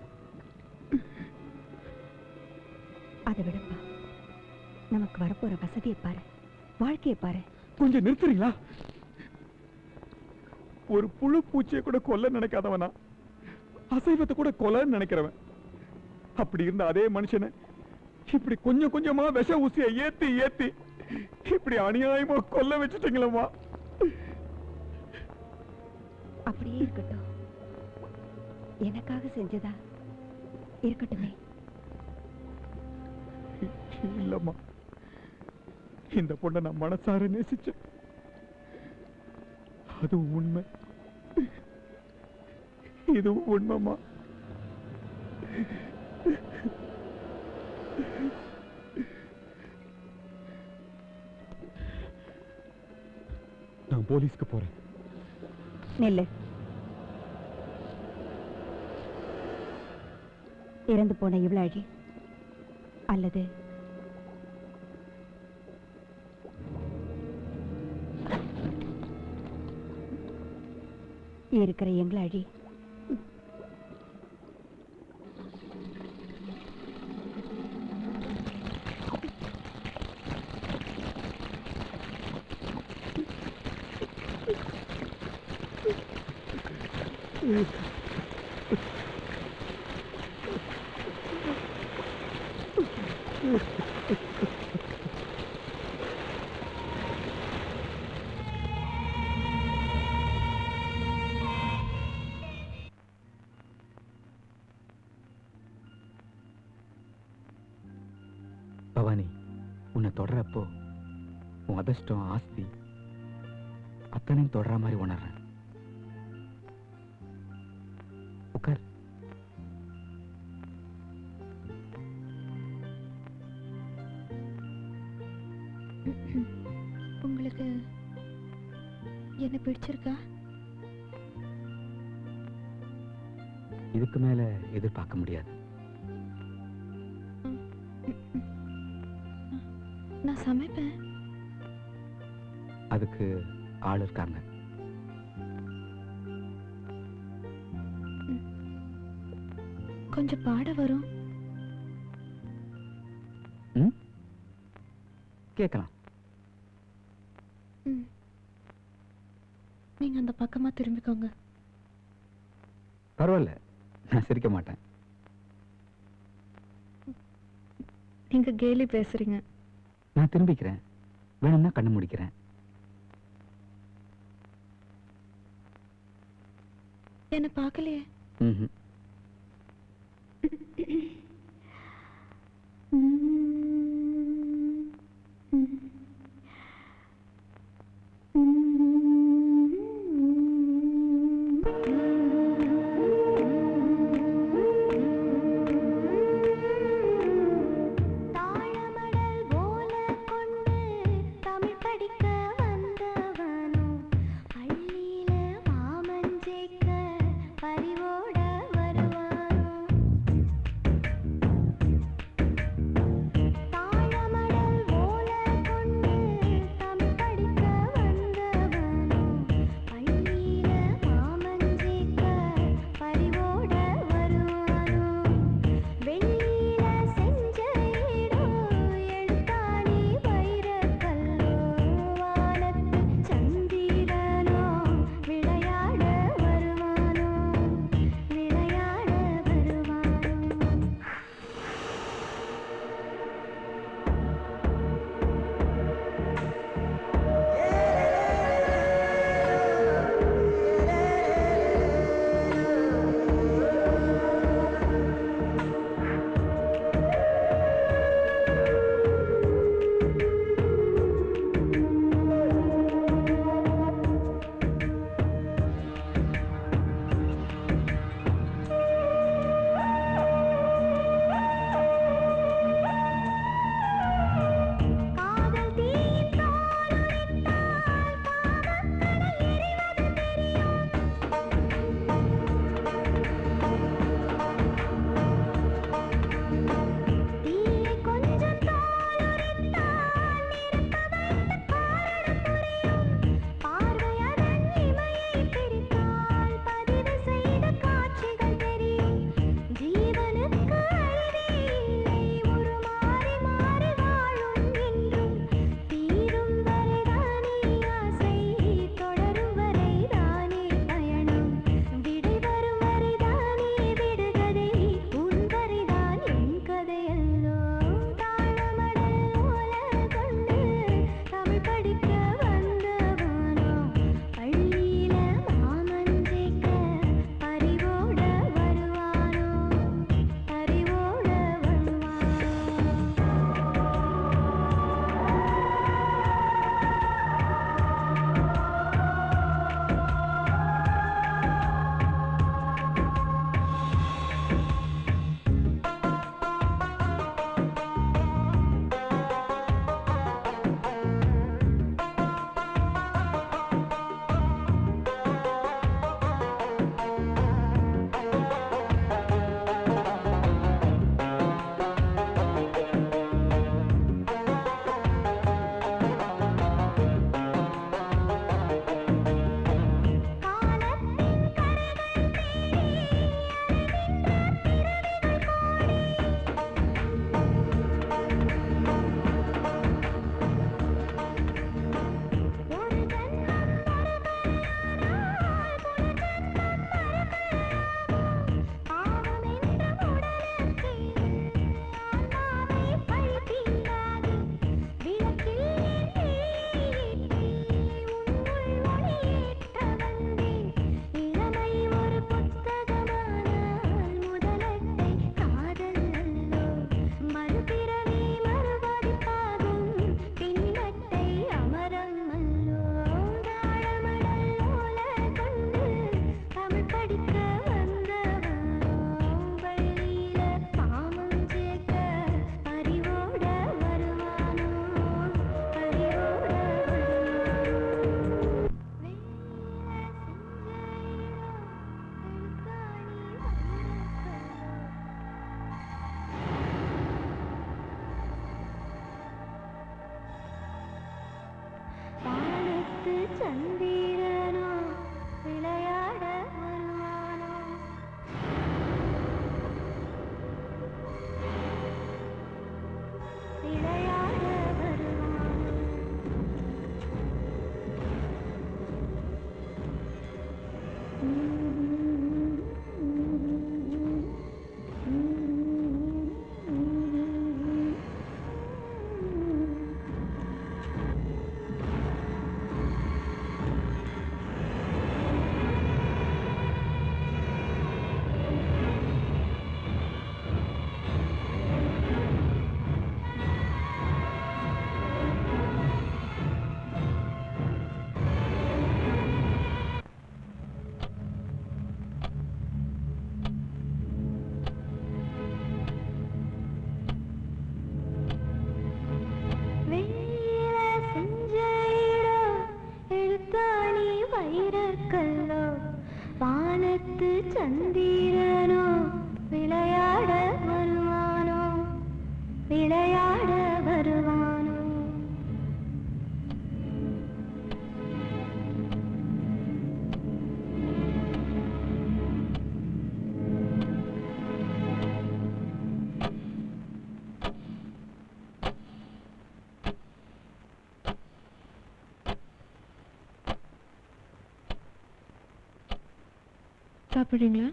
அதை விடப்பா நமக்கு வரப்போற வசதியை பாரு வாழ்க்கையை பாரு கொஞ்சம் நிறுத்துறீங்களா ஒரு புழு பூச்சியை கூட கொல்ல நினைக்காதவனா அசைவத்தை கூட கொல்லன்னு நினைக்கிறவன் அப்படி இருந்த அதே மனுஷனை இப்படி கொஞ்சம் கொஞ்சமா விஷ ஊசியை ஏத்தி ஏத்தி இப்படி அநியாயமா கொல்ல வச்சுட்டீங்களம்மா அப்படியே இருக்கட்டும் எனக்காக செஞ்சதா இருக்கட்டுமே இல்லம்மா இந்த பொண்ணை நான் மனசார நேசிச்சேன் அது உண்மை இது உண்மைமா நான் போலீஸ்க்கு போறேன் நெல்லு இறந்து போன இவ்வளவு அல்லது இருக்கிற எங்களை அழி பவானி உன்னை தொடரப்போ உன் அதிர்ஷ்டம் ஆஸ்தி அத்தனையும் தொடர மாதிரி உணர்றேன் உட்கார் உங்களுக்கு என்ன பிடிச்சிருக்கா இதுக்கு மேல எதிர்பார்க்க முடியாது நான் சமைப்பேன் அதுக்கு ஆள் இருக்காங்க கொஞ்சம் பாட வரும் ம் கேட்கலாம் ம். நீங்க அந்த பக்கமா திரும்பிக்கோங்க பரவாயில்ல நான் சிரிக்க மாட்டேன் நீங்க கேலி பேசுறீங்க நான் திரும்பிக்கிறேன் வேணும்னா கண்ணு முடிக்கிறேன் என்ன பார்க்கலையே ம்ஹும். தாழமடல் போல கொண்டு தமிழ் படிக்க வந்தவனோ பள்ளியில மாமஞ்சேக்க பறிவோட சந்திரனோ விளையாட வருவானோ விளையாட வருவானோ வெயில செஞ்ச இடம் எழுத்தாணி வைரக்கல்லோ வானத்து சந்திரனோ விளையாட வருவானோ விளையாட வருவானோ சாப்பிட்றீங்களா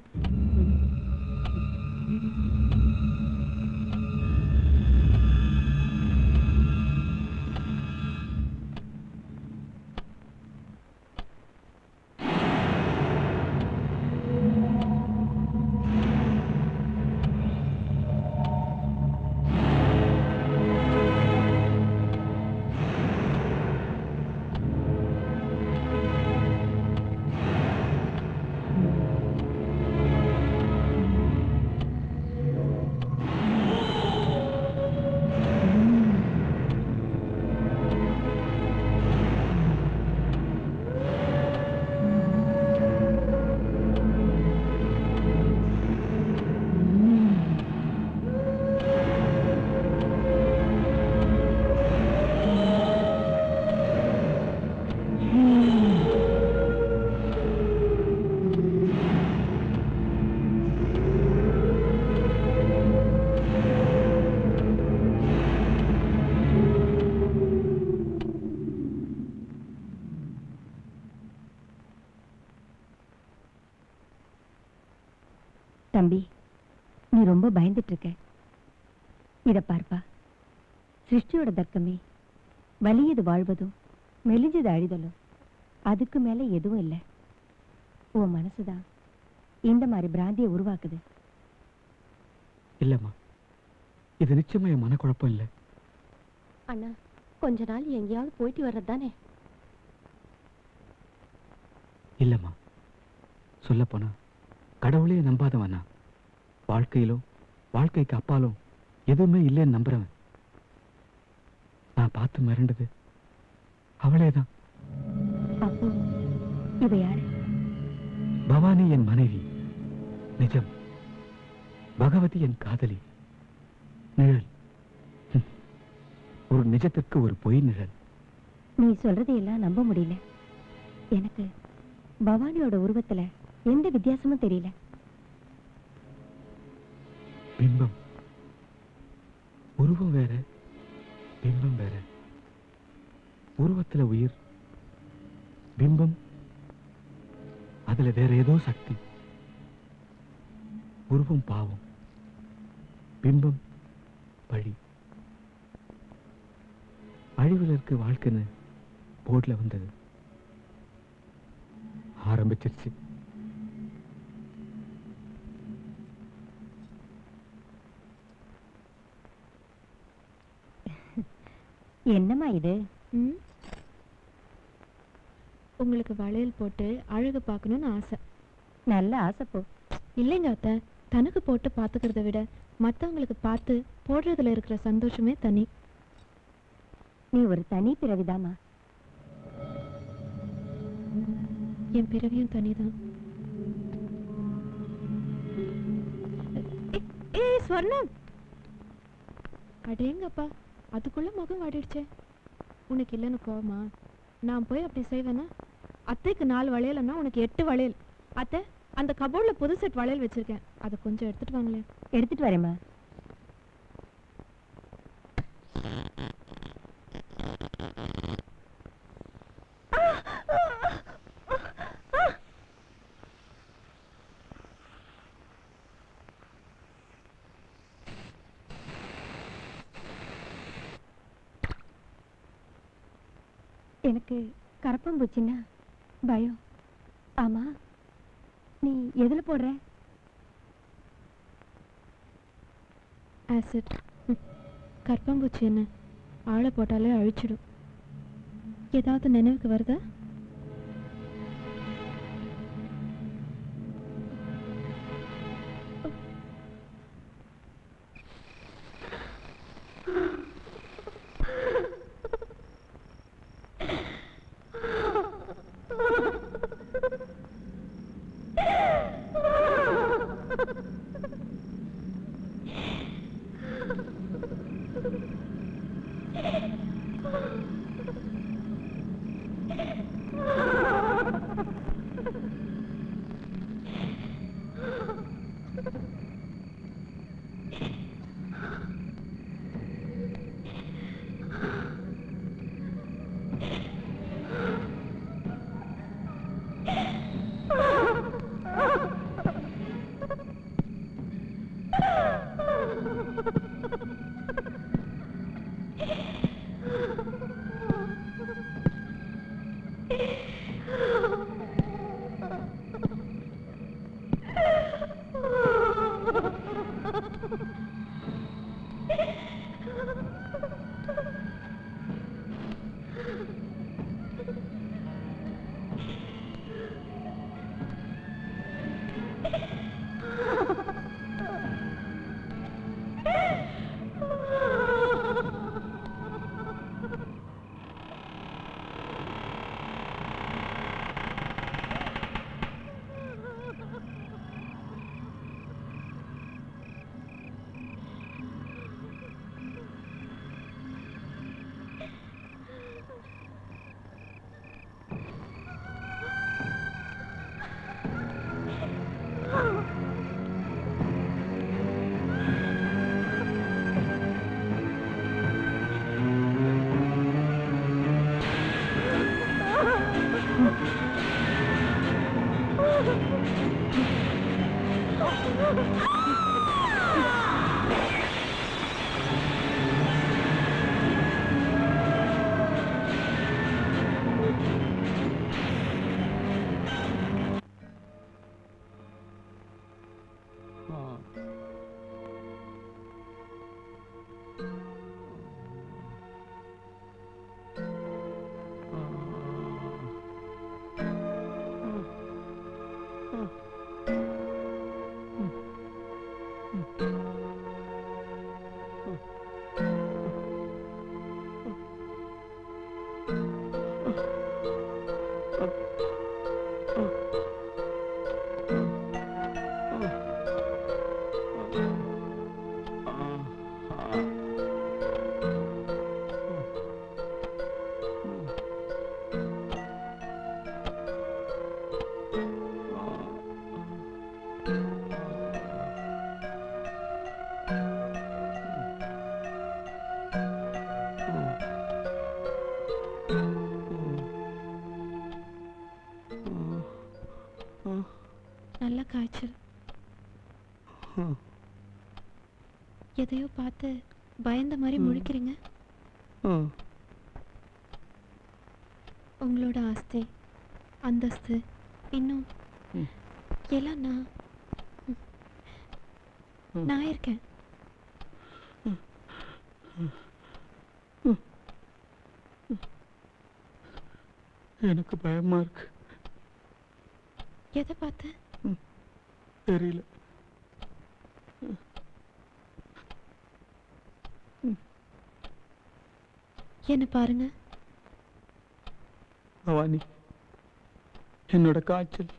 தம்பி நீ ரொம்ப பயந்துட்டு இருக்க இத பார்ப்பா சிருஷ்டியோட தர்க்கமே வலியது வாழ்வதும் மெலிஞ்சது அழிதலும் அதுக்கு மேல எதுவும் இல்லை உன் மனசுதான் இந்த மாதிரி பிராந்தியை உருவாக்குது இல்லம்மா இது நிச்சயமா என் மனக்குழப்பம் இல்லை அண்ணா கொஞ்ச நாள் எங்கேயாவது போயிட்டு வர்றது தானே இல்லம்மா சொல்லப்போனா கடவுளே நம்பாதவனா வாழ்க்கையிலும் வாழ்க்கைக்கு அப்பாலும் எதுவுமே இல்லைன்னு நம்புறவன் நான் பார்த்து மிரண்டது அவளேதான் அப்போ இவ யாரு பவானி என் மனைவி நிஜம் பகவதி என் காதலி நிழல் ஹம். ஒரு நிஜத்திற்கு ஒரு பொய் நிழல் நீ சொல்றதையெல்லாம் நம்ப முடியல எனக்கு பவானியோட உருவத்துல எந்த வித்தியாசமும் தெரியல பிம்பம் உருவம் வேற பிம்பம் வேற உருவத்துல உயிர் பிம்பம் அதுல வேற ஏதோ சக்தி உருவம் பாவம் பிம்பம் பழி அழிவில் இருக்கு வாழ்க்கைன்னு போர்ட்ல வந்தது ஆரம்பிச்சிருச்சு என்னம்மா இது ம் உங்களுக்கு வளையல் போட்டு அழகு பார்க்கணும்னு ஆசை நல்ல ஆசைப்போ இல்லைங்க அத்தை தனக்கு போட்டு பார்த்துக்கிறத விட மற்றவங்களுக்கு பார்த்து போடுறதுல இருக்கிற சந்தோஷமே தனி நீ ஒரு தனி பிறவிதாம்மா என் பிறவியும் தனிதான் ஏ- ஏய் ஸ்வர்ணம் அடேங்கப்பா அதுக்குள்ள முகம் வாடிடுச்சே உனக்கு இல்லைன்னு கோவமா நான் போய் அப்படி செய்வேனா அத்தைக்கு நாலு வளையல்னா உனக்கு எட்டு வளையல் அத்தை அந்த கபோர்டில் புது செட் வளையல் வச்சிருக்கேன் அதை கொஞ்சம் எடுத்துட்டு வாங்களேன் எடுத்துட்டு வரேம்மா எனக்கு கரப்பம்பூச்சின்னா பயம் ஆமா நீ எதுல போடுற ஆசிட் கற்பம்பூச்சி என்ன ஆளை போட்டாலே அழிச்சிடும் ஏதாவது நினைவுக்கு வருதா நல்ல காய்ச்சல் எதையோ பார்த்து பயந்த மாதிரி முழிக்கிறீங்க உங்களோட ஆஸ்தி அந்தஸ்து இன்னும் எல்லாம் நான் நான் இருக்கேன் எனக்கு பயமா இருக்கு எதை பார்த்து தெரியல என்ன பாருங்க பவானி என்னோட காய்ச்சல்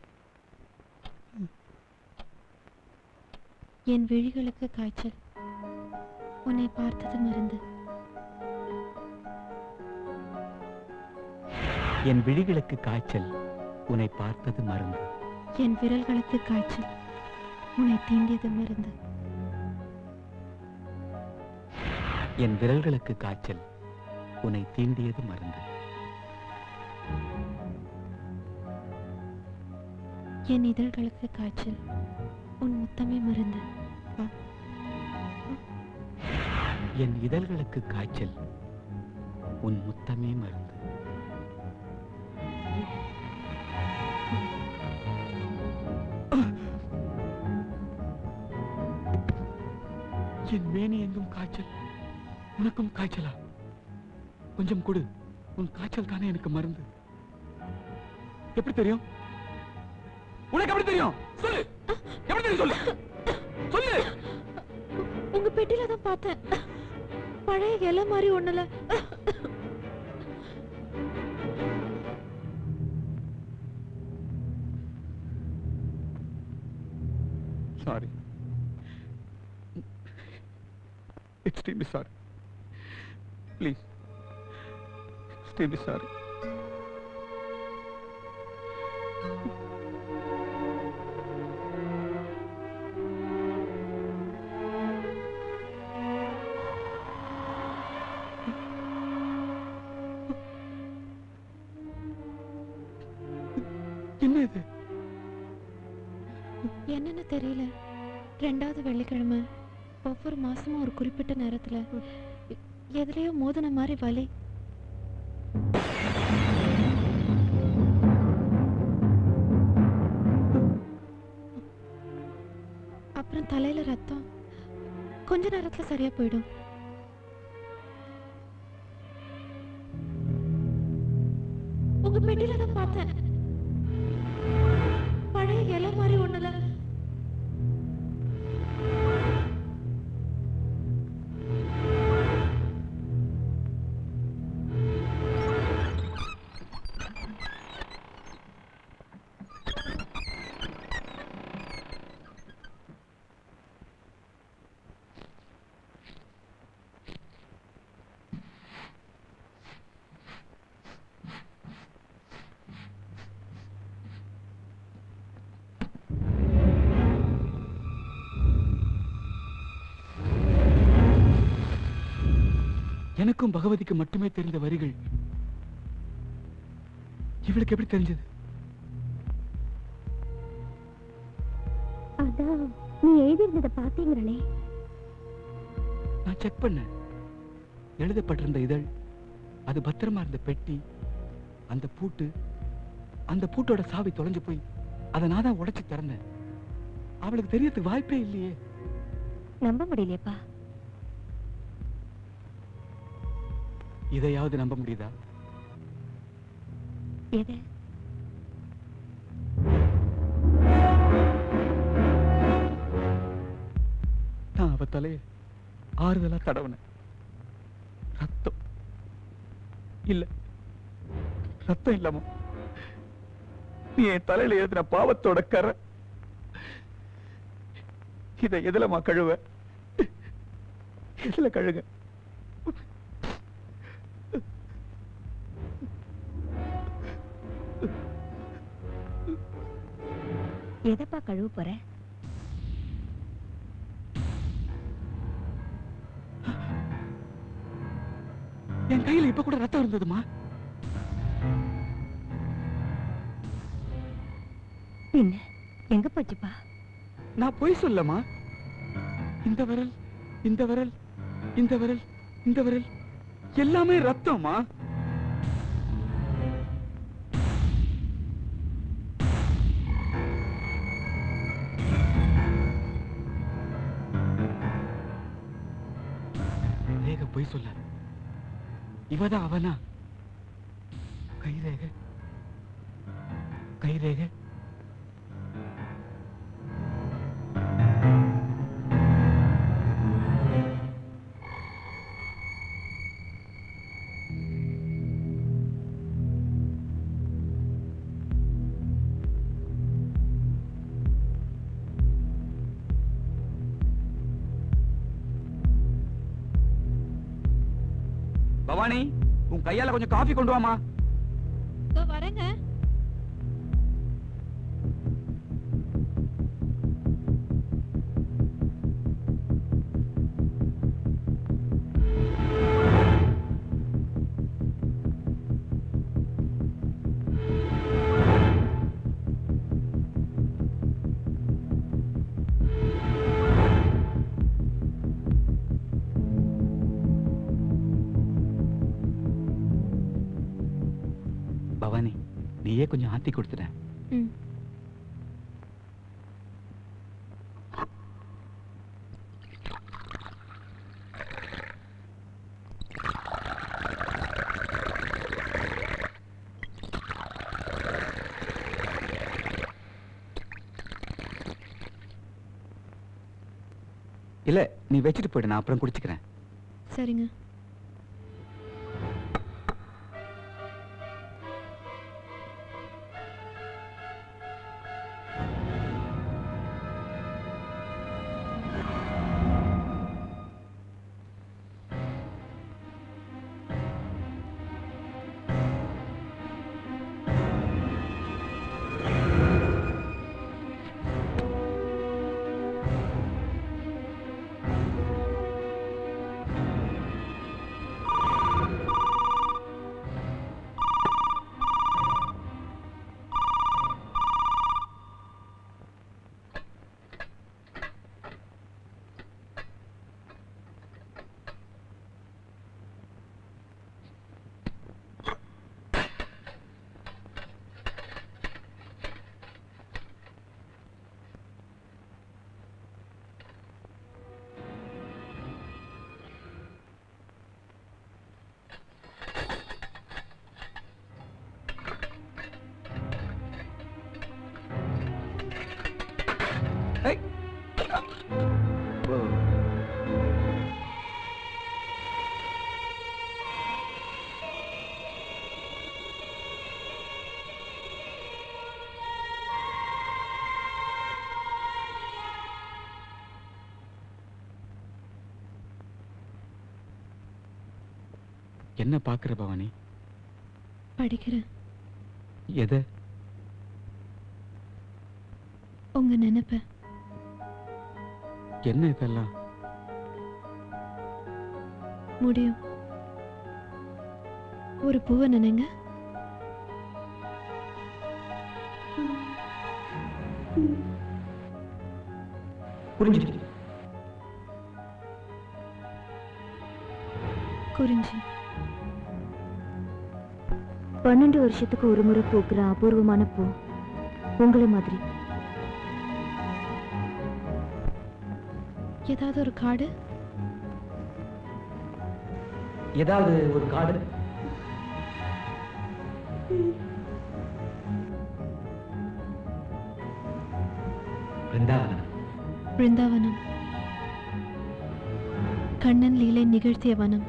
என் விழிகளுக்கு காய்ச்சல் உன்னை பார்த்தது மருந்து என் விழிகளுக்கு காய்ச்சல் உன்னை பார்த்தது மருந்து என் விரல்களுக்கு காய்ச்சல் உன்னை தீண்டியது மருந்து என் விரல்களுக்கு காய்ச்சல் உன்னை தீண்டியது மருந்து என் இதழ்களுக்கு காய்ச்சல் உன் முத்தமே மருந்து என் இதழ்களுக்கு காய்ச்சல் உன் முத்தமே மருந்து என் மேனி எங்கும் காய்ச்சல் உனக்கும் காய்ச்சலா கொஞ்சம் கொடு உன் காய்ச்சல் தானே எனக்கு மருந்து எப்படி தெரியும் உனக்கு எப்படி தெரியும் சொல்லு எப்படி தெரியும் சொல்லு சொல்லு உங்க பெட்டில தான் பார்த்தேன் பழைய இலை மாதிரி ஒண்ணுல Sorry. Extremely sorry. Please. Extremely sorry. என்ன இது என்னன்னு தெரியல ரெண்டாவது வெள்ளிக்கிழமை ஒவ்வொரு மாசமும் ஒரு குறிப்பிட்ட நேரத்துல எ- எதுலயோ மோதின மாதிரி வலி அப்புறம் தலையில ரத்தம் கொஞ்ச நேரத்துல சரியா போயிடும் உங்க பெட்டியில தான் பார்த்தேன் பழைய இலை மாதிரி ஒண்ணுல எனக்கும் பகவதிக்கு மட்டுமே தெரிந்த வரிகள் இவளுக்கு எப்படி தெரிஞ்சது அதான் நீ எழுதியிருந்ததை பார்த்தீங்களே நான் செக் பண்ணேன் எழுதப்பட்டிருந்த இதழ் அது பத்திரமா இருந்த பெட்டி அந்த பூட்டு அந்த பூட்டோட சாவி தொலைஞ்சு போய் அதை நான் தான் உடைச்சு திறந்தேன் அவளுக்கு தெரியறதுக்கு வாய்ப்பே இல்லையே நம்ப முடியலையேப்பா இதையாவது நம்ப முடியுதா எது நான் அவ தலைய ஆறுதலா தடவுனேன் ரத்தம் இல்ல ரத்தம் இல்லாம நீ என் தலையில எழுதின பாவத்தோட கரை இதை எதுலமா கழுவ எதுல கழுக எதப்பா கழுவ போற என் கையில இப்ப கூட ரத்தம் இருந்ததுமா பின்ன எங்க போச்சுப்பா நான் பொய் சொல்லமா இந்த விரல் இந்த விரல் இந்த விரல் இந்த விரல் எல்லாமே ரத்தமா ரேக பொய் சொல்ல இவதான் அவனா கைரேக கைரேக பவானி உன் கையால கொஞ்சம் காஃபி கொண்டு வாமா இதோ வரேங்க பவானி நீயே கொஞ்சம் ஆத்தி கொடுத்துட்ட ம் இல்ல நீ வச்சுட்டு போயிடு நான் அப்புறம் குடிச்சுக்கிறேன் சரிங்க என்ன பாக்குற பவானி படிக்கிறேன் எதை உங்க நினைப்ப என்ன இதெல்லாம் முடியும் ஒரு பூவை நினைங்க புரிஞ்சுது குறிஞ்சி பன்னெண்டு வருஷத்துக்கு ஒரு முறை பூக்கிற அபூர்வமான பூ உங்களை மாதிரி ஏதாவது ஒரு காடு ஏதாவது ஒரு காடு பிருந்தாவனம் பிருந்தாவனம் கண்ணன் லீலை நிகழ்த்திய வனம்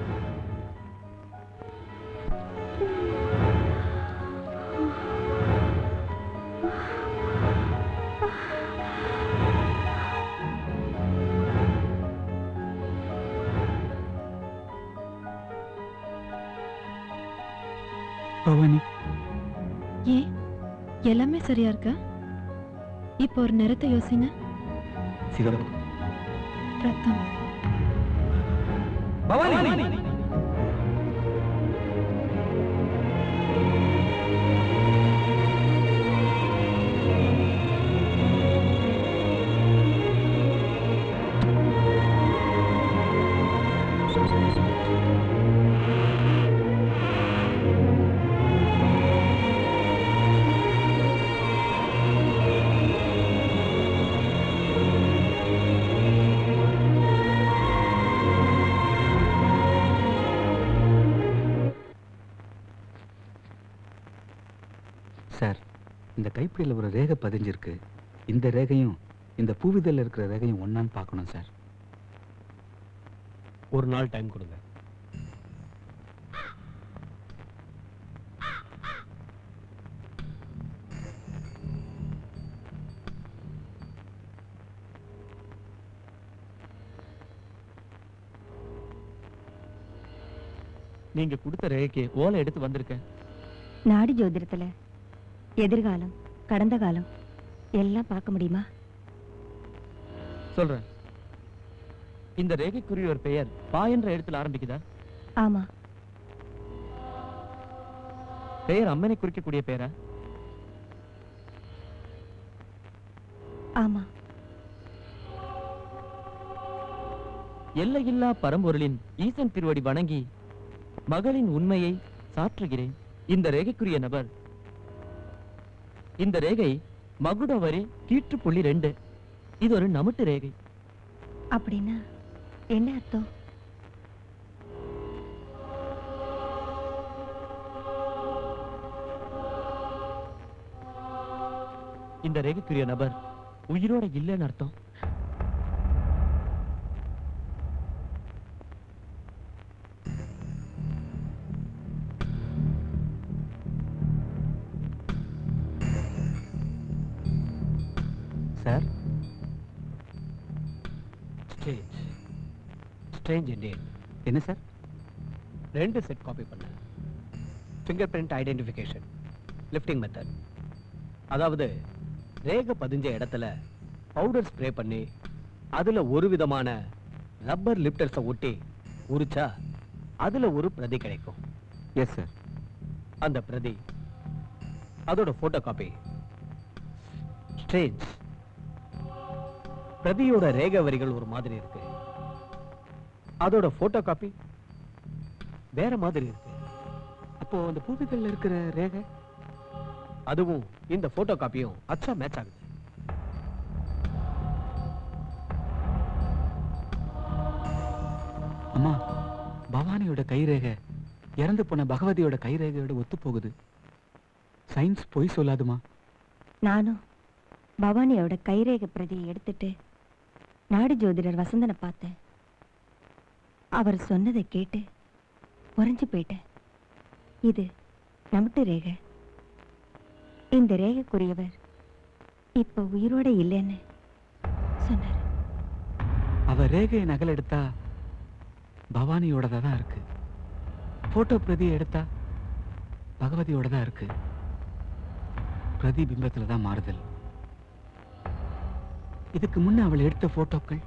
பவானி ஏன் எல்லாமே சரியா இருக்கா இப்போ ஒரு நிறத்தை யோசிங்க சிவப்பு ரத்தம் பவானி சார் இந்த கைப்பிடியில் ஒரு ரேகை பதிஞ்சிருக்கு இந்த ரேகையும் இந்த பூவிதழில் இருக்கிற ரேகையும் ஒன்னான்னு பார்க்கணும் சார் ஒரு நாள் டைம் கொடுங்க நீங்க கொடுத்த ரேகைக்கு ஓலை எடுத்து வந்திருக்கேன் நாடி ஜோதிடத்துல எதிர்காலம் கடந்த காலம் எல்லாம் பார்க்க முடியுமா சொல்றேன் இந்த ரேகைக்குரிய ஒரு பெயர் பா என்ற எழுத்துல ஆரம்பிக்குதா ஆமா பெயர் அம்மனை குறிக்கக்கூடிய பெயரா ஆமா எல்லையில்லா பரம்பொருளின் ஈசன் திருவடி வணங்கி மகளின் உண்மையை சாற்றுகிறேன் இந்த ரேகைக்குரிய நபர் இந்த ரேகை மகுட வரி கீற்று புள்ளி ரெண்டு இது ஒரு நமுட்டு ரேகை அப்படின்னா என்ன அர்த்தம் இந்த ரேகைக்குரிய நபர் உயிரோட இல்லைன்னு அர்த்தம் சார் ஸ்ட்ரேஞ்ச் ஸ்ட்ரேஞ்ச் இண்டியன் என்ன சார் ரெண்டு செட் காப்பி பண்ணேன் fingerprint identification lifting method அதாவது ரேகை பதிஞ்ச இடத்துல பவுடர் ஸ்ப்ரே பண்ணி அதுல ஒரு விதமான ரப்பர் லிப்டர்ஸை ஒட்டி உரிச்சா அதுல ஒரு பிரதி கிடைக்கும் எஸ் சார் அந்த பிரதி அதோட போட்டோ காப்பி ஸ்ட்ரேஞ்ச் பிரதியோட ரேகை வரிகள் ஒரு மாதிரி இருக்கு அதோட போட்டோ காப்பி வேற மாதிரி இருக்கு அப்போ அந்த பூவிகள்ல இருக்கிற ரேகை அதுவும் இந்த போட்டோ காப்பியும் அச்சா மேட்ச் ஆகுது அம்மா பவானியோட கைரேகை இறந்து போன பகவதியோட கைரேகையோட ஒத்து போகுது சயின்ஸ் பொய் சொல்லாதுமா நானும் பவானியோட கைரேக பிரதியை எடுத்துட்டு நாடு ஜோதிடர் வசந்தனை பார்த்தேன் அவர் சொன்னதை கேட்டு உறைஞ்சு போயிட்டேன் இது நமட்டு ரேகை இந்த ரேகைக்குரியவர் இப்ப உயிரோட இல்லைன்னு சொன்னார் அவ ரேகையை நகல் எடுத்தா பவானியோடதா தான் இருக்கு போட்டோ பிரதியை எடுத்தா பகவதியோட தான் இருக்கு பிரதிபிம்பத்துல தான் மாறுதல் இதுக்கு முன்ன அவள் எடுத்த போட்டோக்கள்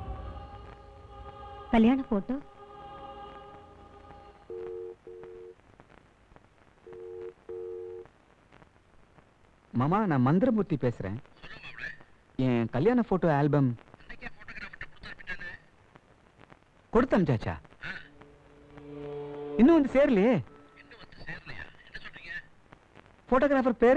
கல்யாண போட்டோ மாமா நான் மந்திரமூர்த்தி பேசுறேன் என் கல்யாண போட்டோ ஆல்பம் கொடுத்து அனுப்பிச்சாச்சா இன்னும் வந்து சேரலையே போட்டோகிராஃபர் பேரு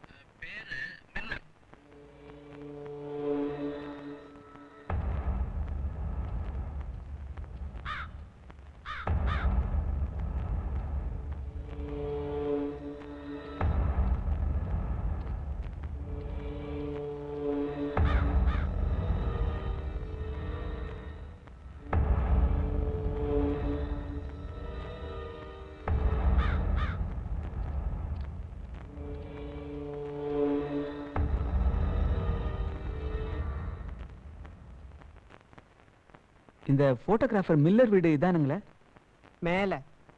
இந்த போட்டோகிராஃபர் மில்லர் வீடு இதானுங்களே மேல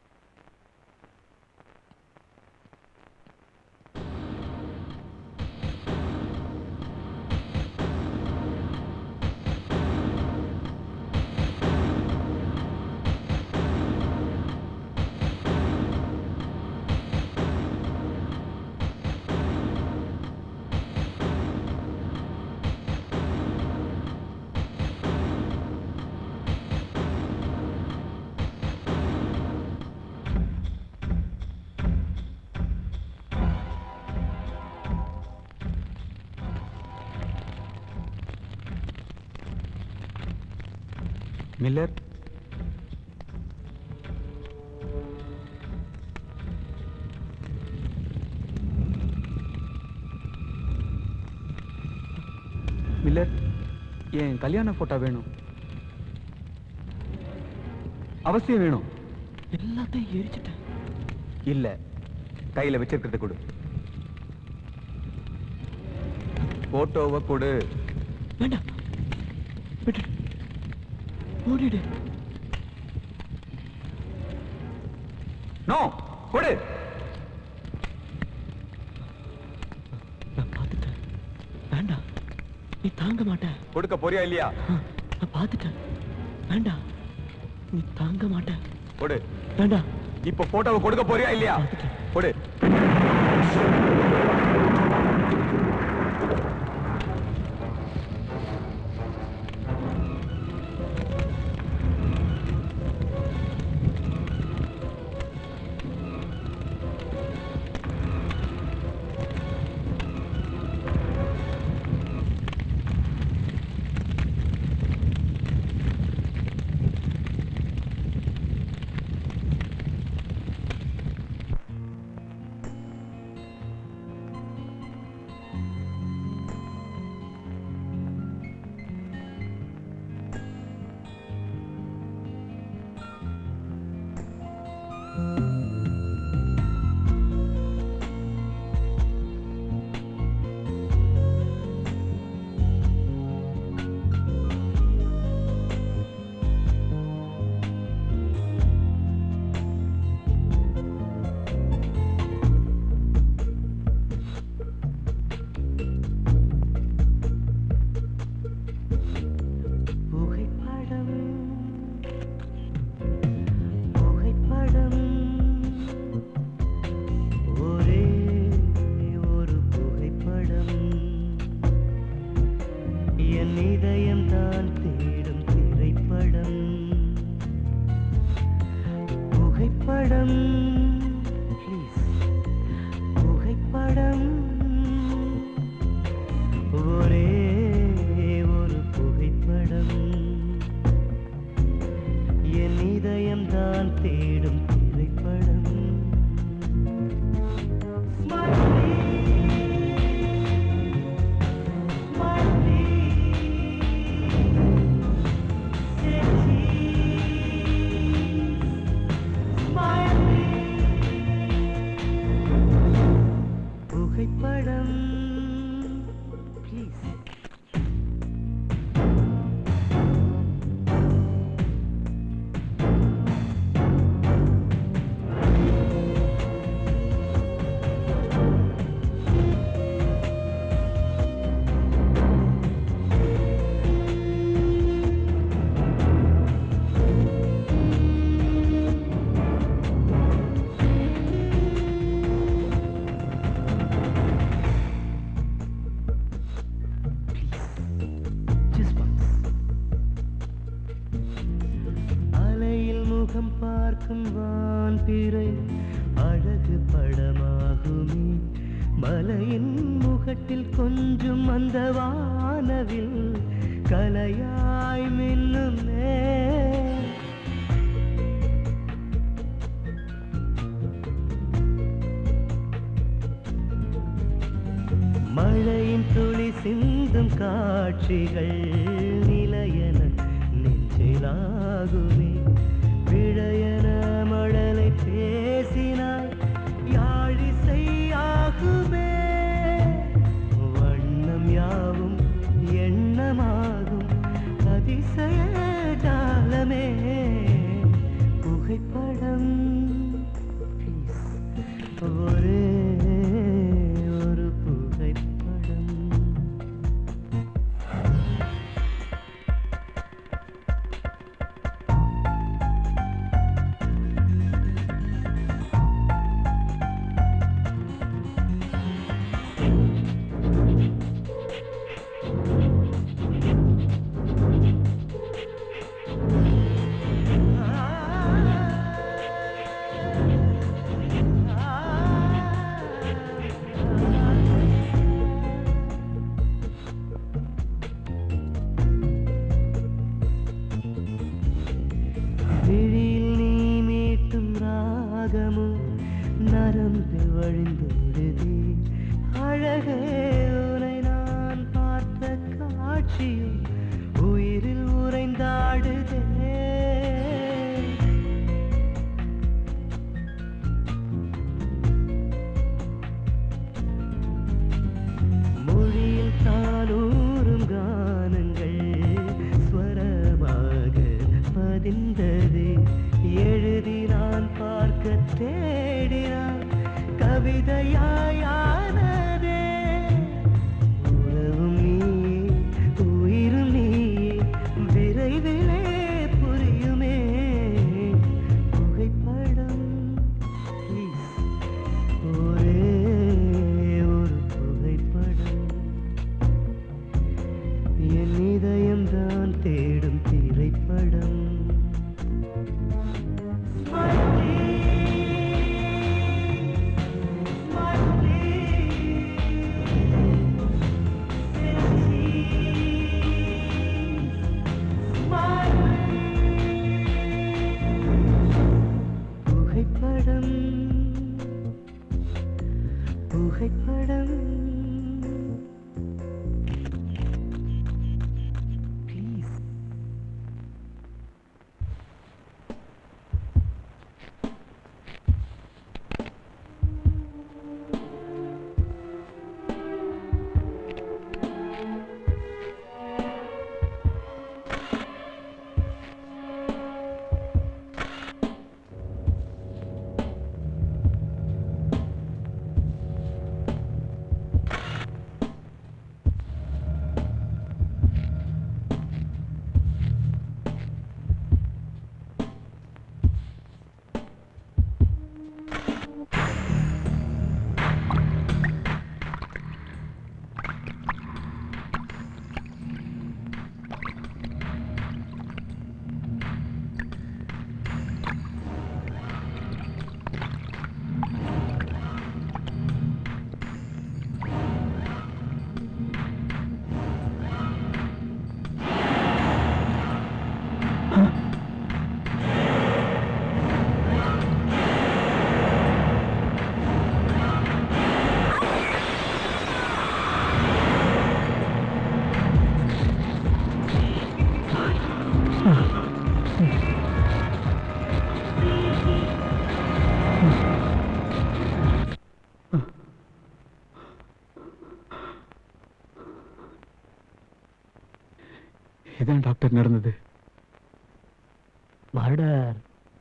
மில்லர் மில்லர் என் கல்யாண போட்டோ வேணும் அவசியம் வேணும் எல்லாத்தையும் எரிச்சிட்டேன் இல்ல கையில வச்சிருக்கிறது கொடு போட்டோவை கொடு வேண்டாம் விட்டுடு ஓடிடு நோ கொடு நீ தாங்க மாட்ட கொடுக்க போறியா இல்லையா நான் பார்த்துட்டேன் வேண்டாம் நீ தாங்க மாட்ட கொடு வேண்டாம் இப்ப போட்டோவை கொடுக்க போறியா இல்லையா கொடு புகைப்படம் புகைப்படம் ஒரே ஒரு புகைப்படம் என் இதயம் தான் தேடும் திரைப்படம் புகைப்படம் ப்ளீஸ் புகைப்படம் ஒரே ஒரு புகைப்படம் என் இதயம் தான் தேடும் திரைப்படம் புகைப்படம் ப்ளீஸ் Just once. அலையில் முகம் பார்க்கும் வான் பிறை அழகு படமாகுமே மலையின் முகட்டில் கொஞ்சம் அந்த வானவில் கலையாய் மின்னுமே மழையின் துளி சிந்தும் காட்சிகள் நிலையன நெஞ்சிலாகுமே விழையன மழலை பேசினாய் யாழிசையாகுமே வண்ணம் யாவும் எண்ணமாகும் அதிசய ஜாலமே புகைப்படம் ஒரே ஒரு புகைப்படம் விழியில் நீ மீட்டும் ராகமும் நரம்பு வழிந்தோடுதே அழகே உனை நான் பார்த்த காட்சியும் உயிரில் உறைந்தாடுதே மொழியில் தானூறும் கானங்கள் ஸ்வரமாக பதிந்தது எழுதி நான் பார்க்க தேடினான் கவிதையாயானதே உறவும் நீ புகைப்படம் ப்ளீஸ் இதான் டாக்டர் நடந்தது murder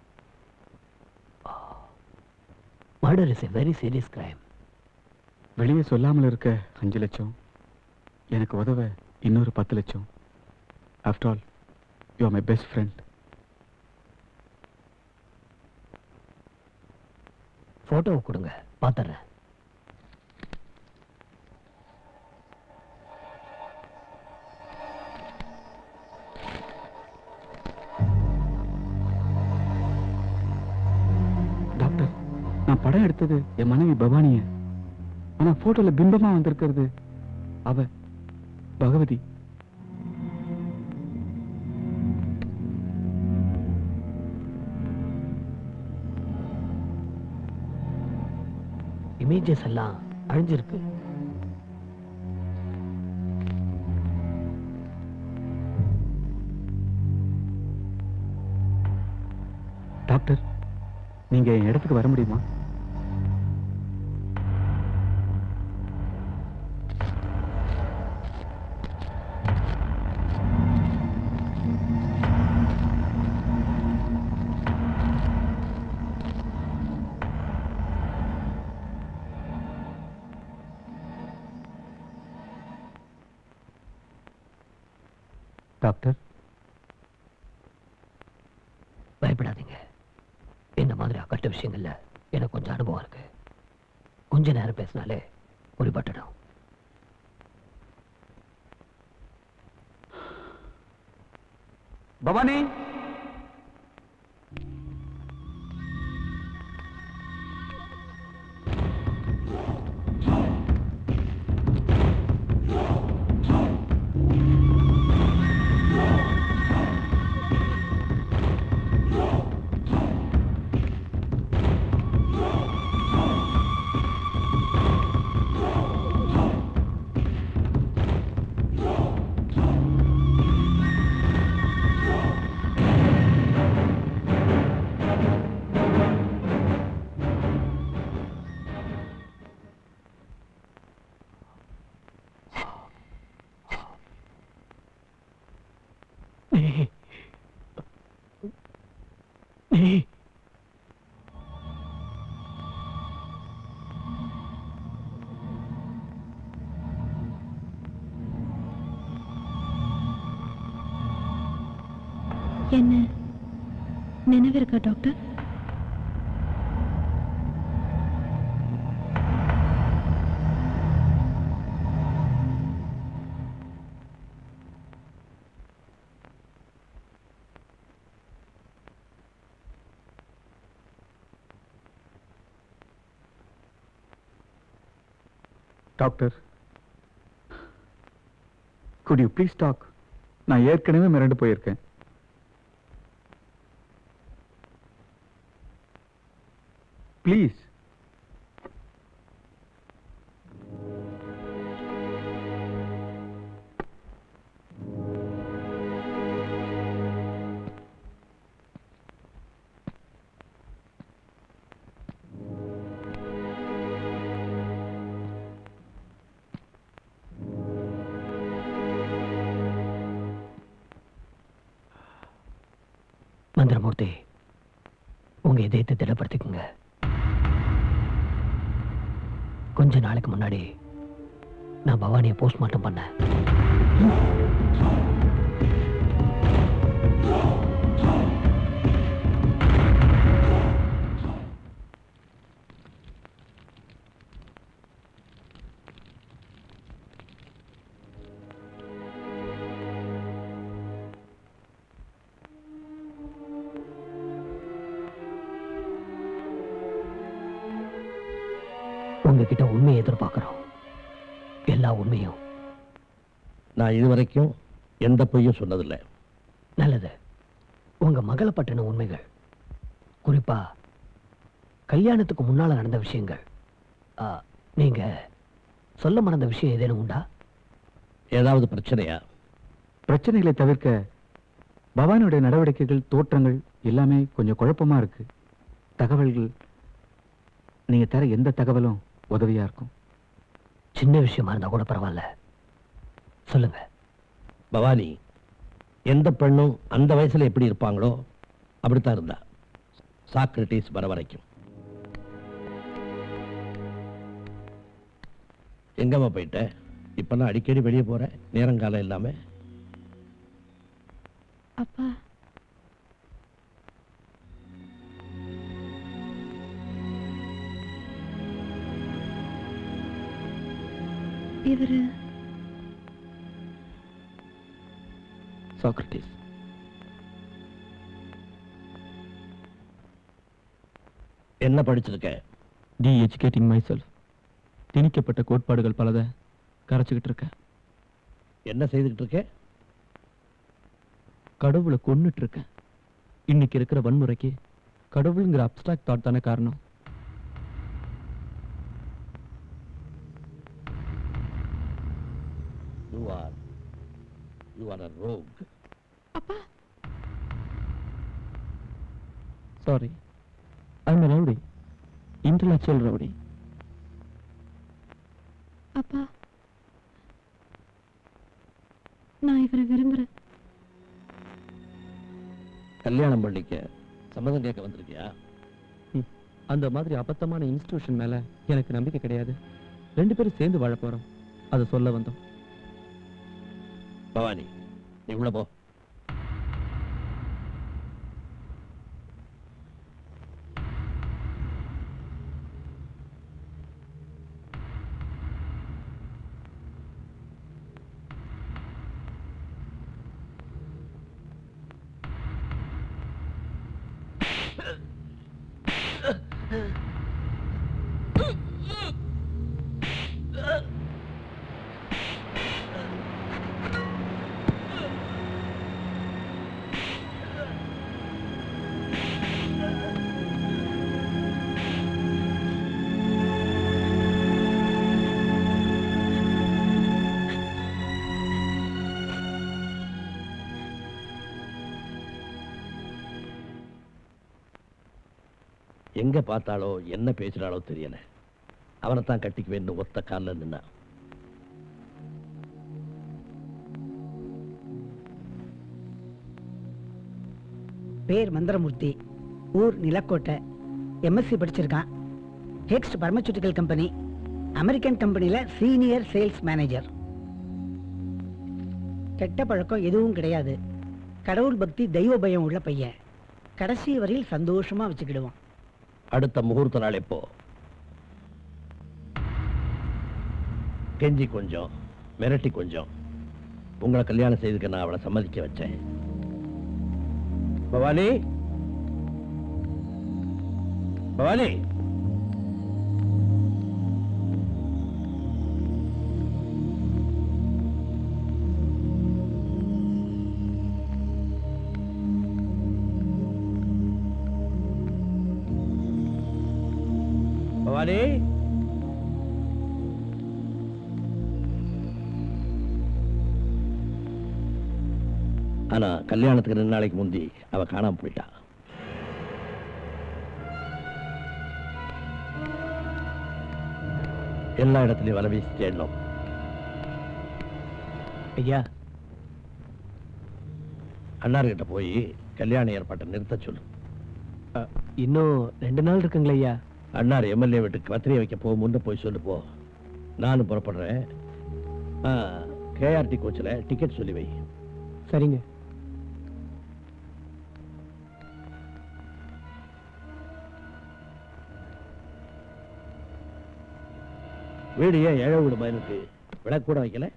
murder is a very serious crime வெளியே சொல்லாமல் இருக்க அஞ்சு லட்சம் எனக்கு உதவ இன்னொரு பத்து லட்சம் after all you are my best friend போட்டோவை கொடுங்க பார்த்துறேன் டாக்டர் நான் படம் எடுத்தது என் மனைவி பவானிய ஆனா போட்டோல பிம்பமா வந்திருக்கிறது அவ பகவதி இமேஜஸ் எல்லாம் அழிஞ்சிருக்கு டாக்டர் நீங்க என் இடத்துக்கு வர முடியுமா டாக்டர் பயப்படாதீங்க இந்த மாதிரி அக்கட்ட விஷயங்கள்ல எனக்கு கொஞ்சம் அனுபவம் இருக்கு கொஞ்ச நேரம் பேசினாலே குறிப்பட்டணும் பவானி என்ன நினைவிருக்கா doctor doctor good you please talk நான் ஏற்கனவே மிரண்டு போயிருக்கேன் ப்ளீஸ் மந்திரமூர்த்தி உங்க இதயத்தை திடப்படுத்திக்குங்க கொஞ்ச நாளைக்கு முன்னாடி நான் பவானியை போஸ்ட்மார்ட்டம் பண்ணேன் உங்ககிட்ட உண்மையை எதிர்பார்க்கிறோம் எல்லா உண்மையும் நான் இதுவரைக்கும் எந்த பொய்யும் சொன்னதில்லை நல்லது உங்க மகளை பற்றின உண்மைகள் குறிப்பா கல்யாணத்துக்கு முன்னால நடந்த விஷயங்கள் ஆ, நீங்க சொல்ல மறந்த விஷயம் ஏதேனும் உண்டா ஏதாவது பிரச்சனையா பிரச்சனைகளை தவிர்க்க பவானியுடைய நடவடிக்கைகள் தோற்றங்கள் எல்லாமே கொஞ்சம் குழப்பமா இருக்கு தகவல்கள் நீங்க தர எந்த தகவலும் உதவியா இருக்கும் சின்ன விஷயமா இருந்தா கூட பரவாயில்ல சொல்லுங்க பவானி எந்த பெண்ணும் அந்த வயசுல எப்படி இருப்பாங்களோ அப்படித்தான் இருந்தா சாக்ரட்டிஸ் வர வரைக்கும் எங்கம்மா போயிட்ட இப்பெல்லாம் அடிக்கடி வெளியே போற நேரங்காலம் இல்லாம அப்பா இவரு சாக்ரட்டிஸ் என்ன படிச்சிருக்க டி எஜுகேட்டிங் மை செல்ஃப் திணிக்கப்பட்ட கோட்பாடுகள் பலதை கரைச்சிக்கிட்டு இருக்கேன் என்ன செய்துகிட்டு இருக்க கடவுளை கொன்னுட்டு இருக்கேன் இன்னைக்கு இருக்கிற வன்முறைக்கு கடவுளுங்கிற அப்டிராக்ட் தாட் தானே காரணம் you are you are a rogue sorry I'm rowdy intellectual rowdy அப்பா நான் இவரை விரும்புறேன் கல்யாணம் பண்ணிக்க சம்மதம் கேட்க வந்திருக்கியா அந்த மாதிரி அபத்தமான இன்ஸ்டிடியூஷன் மேல எனக்கு நம்பிக்கை கிடையாது ரெண்டு பேரும் சேர்ந்து வாழ போறோம் அதை சொல்ல வந்தோம் பவானி நீ உள்ள போ எங்க பார்த்தாலோ என்ன பேசுறாளோ தெரியல அவனைத்தான் கட்டிக்குவேன்னு ஒத்த காலில் நின்னா பேர் மந்திரமூர்த்தி ஊர் நிலக்கோட்டை எம்எஸ்சி படிச்சிருக்கான் ஹெக்ஸ்ட் பர்மசூட்டிக்கல் கம்பெனி அமெரிக்கன் கம்பெனியில் சீனியர் சேல்ஸ் மேனேஜர் கெட்ட பழக்கம் எதுவும் கிடையாது கடவுள் பக்தி தெய்வ பயம் உள்ள பையன் கடைசி வரையில் சந்தோஷமா வச்சுக்கிடுவான் அடுத்த முகூர்த்த நாள் எப்போ கெஞ்சி கொஞ்சம் மிரட்டி கொஞ்சம் உங்களை கல்யாணம் செய்துக்க நான் அவளை சம்மதிக்க வச்சேன் பவானி பவானி பவானி ஆனா கல்யாணத்துக்கு ரெண்டு நாளைக்கு முந்தி அவ காணாம போயிட்டா எல்லா இடத்துலயும் வலை வீசி தேடணும் ஐயா அண்ணார்கிட்ட போய் கல்யாண ஏற்பாட்டை நிறுத்த சொல்லு இன்னும் ரெண்டு நாள் இருக்குங்களே ஐயா அண்ணார் எம்எல்ஏ வீட்டுக்கு பத்திரிகை வைக்க போகும்னு போய் சொல்லு போ நானும் புறப்படுறேன் கேஆர்டி கோச்சில் டிக்கெட் சொல்லி வை சரிங்க வீடு ஏன் ஏழை வீடு மாதிரி இருக்கு விளக்கு கூட வைக்கல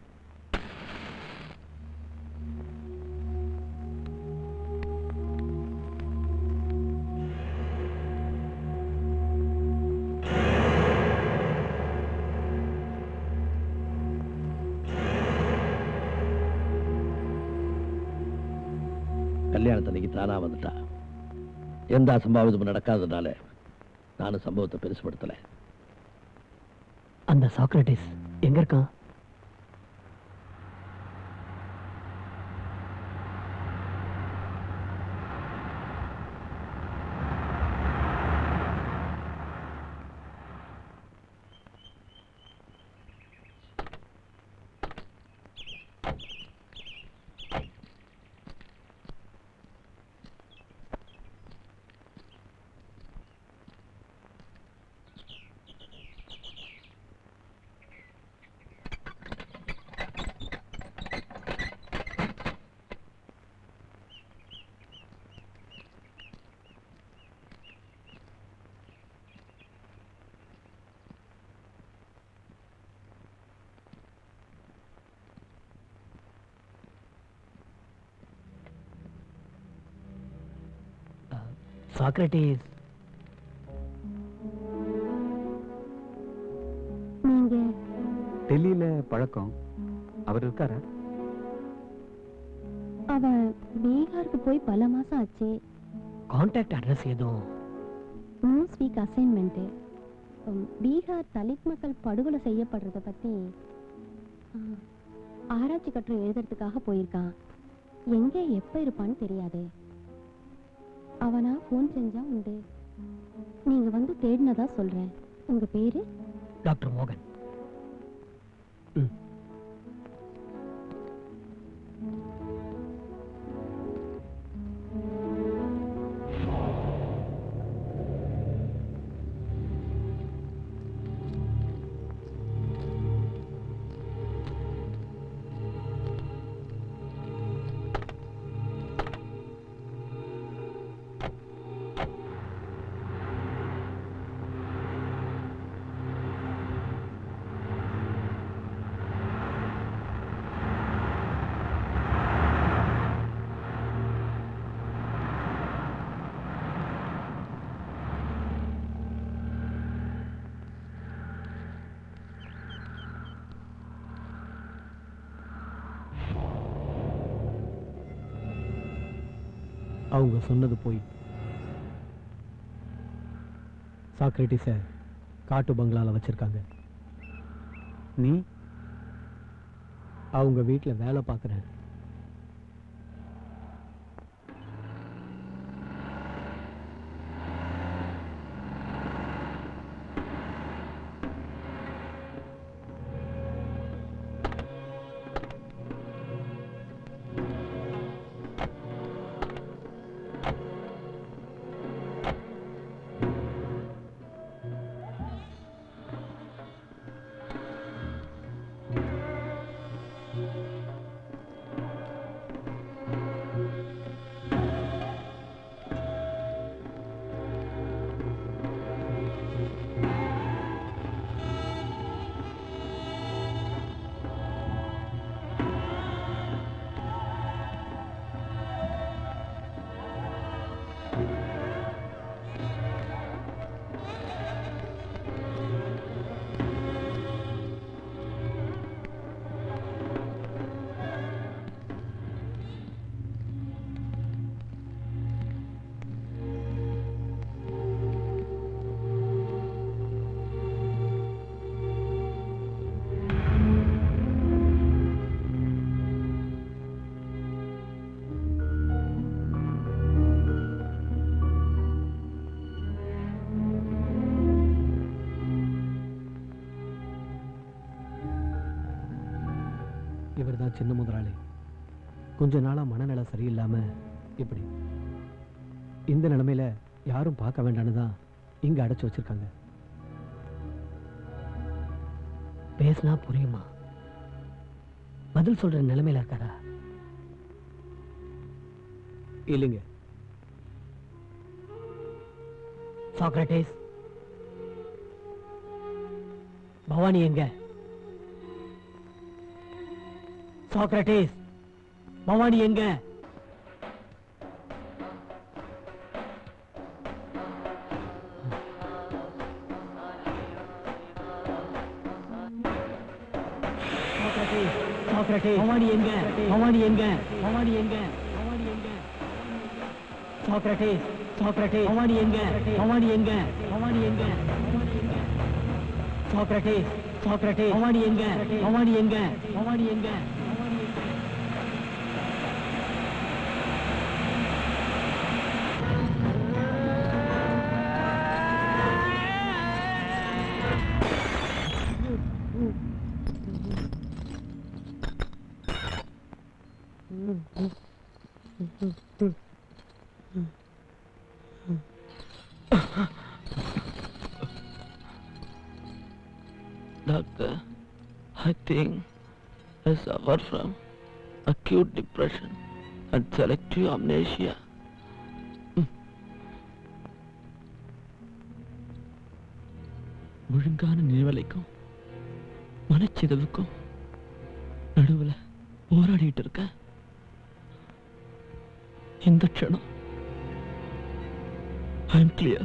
கல்யாணத்தன்னைக்கு தானா வந்துட்டா எந்த அசம்பாவிதமும் நடக்காததுனால நானும் சம்பவத்தை பெருசுபடுத்தலை அந்த சாக்ரட்டிஸ் எங்க இருக்கான் சாக்ரட்டிஸ் நீங்க டெல்லியில பழக்கம் அவர் இருக்காரா அவன் பீகாருக்கு போய் பல மாசம் ஆச்சு கான்டாக்ட் அட்ரஸ் எதுவும் news week assignment Bihar Dalit மக்கள் படுகொலை செய்யப்படுறத பத்தி ஆ, ஆராய்ச்சி கட்டுரை எழுதுறதுக்காக போயிருக்கான் எங்க எப்ப இருப்பான்னு தெரியாது அவனா ஃபோன் செஞ்சா உண்டு நீங்க வந்து தேடினதா சொல்றேன் உங்க பேரு டாக்டர் மோகன் ம் அவங்க சொன்னது போய் சாக்ரட்டிஸை காட்டு பங்களால வச்சிருக்காங்க நீ அவங்க வீட்டில் வேலை பார்க்குறேன் இவர் தான் சின்ன முதலாளி கொஞ்ச நாளா மனநல சரியில்லாம இப்படி இந்த நிலைமையில யாரும் பார்க்க வேண்டாம்னு தான் இங்க அடைச்சு வச்சிருக்காங்க பேசினா புரியுமா பதில் சொல்ற நிலைமையில இருக்காரா இல்லைங்க சாக்ரட்டிஸ் பவானி எங்க சாக்ரட்டிஸ் பவானி எங்க சாக்ரட்டிஸ் சாக்ரட்டிஸ் பவானி எங்க பவானி எங்க பவானி எங்க பவானி எங்க சாக்ரட்டிஸ் சாக்ரட்டிஸ் பவானி எங்க பவானி எங்க பவானி எங்க சாக்ரட்டிஸ் சாக்ரட்டிஸ் பவானி எங்க பவானி எங்க பவானி எங்க Doctor, I think I suffer from acute depression and selective amnesia. ஒழுங்கான நினைவலைக்கும் மனச்சிதவுக்கும் நடுவுல போராடிட்டு இருக்க இந்த க்ஷணம் ஐ எம் கிளியர்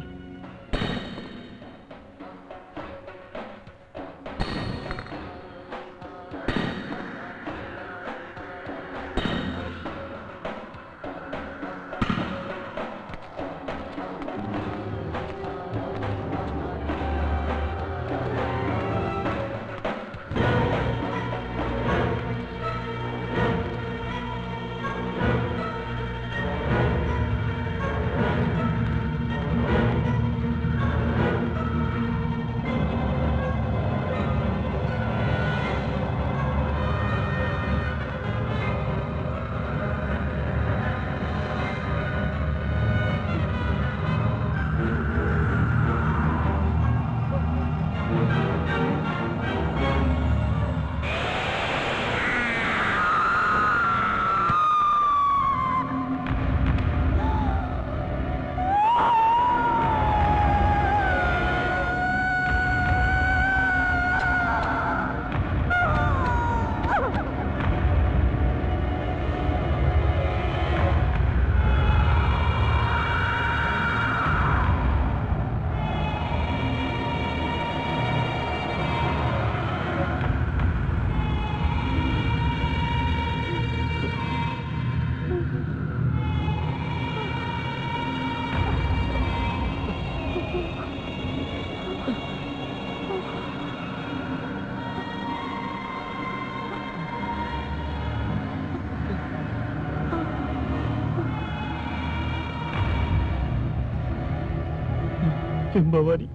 என் பவானி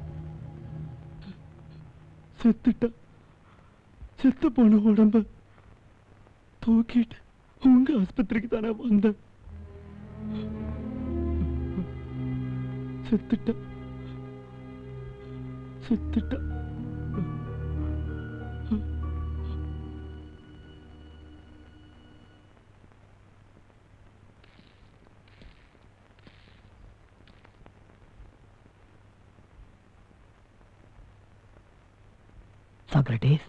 செத்துட்டா செத்து போன உடம்ப தூக்கிட்டு உங்க ஆஸ்பத்திரிக்கு தானே வந்தேன் செத்துட்டா செத்துட்டா சாக்ரட்டிஸ்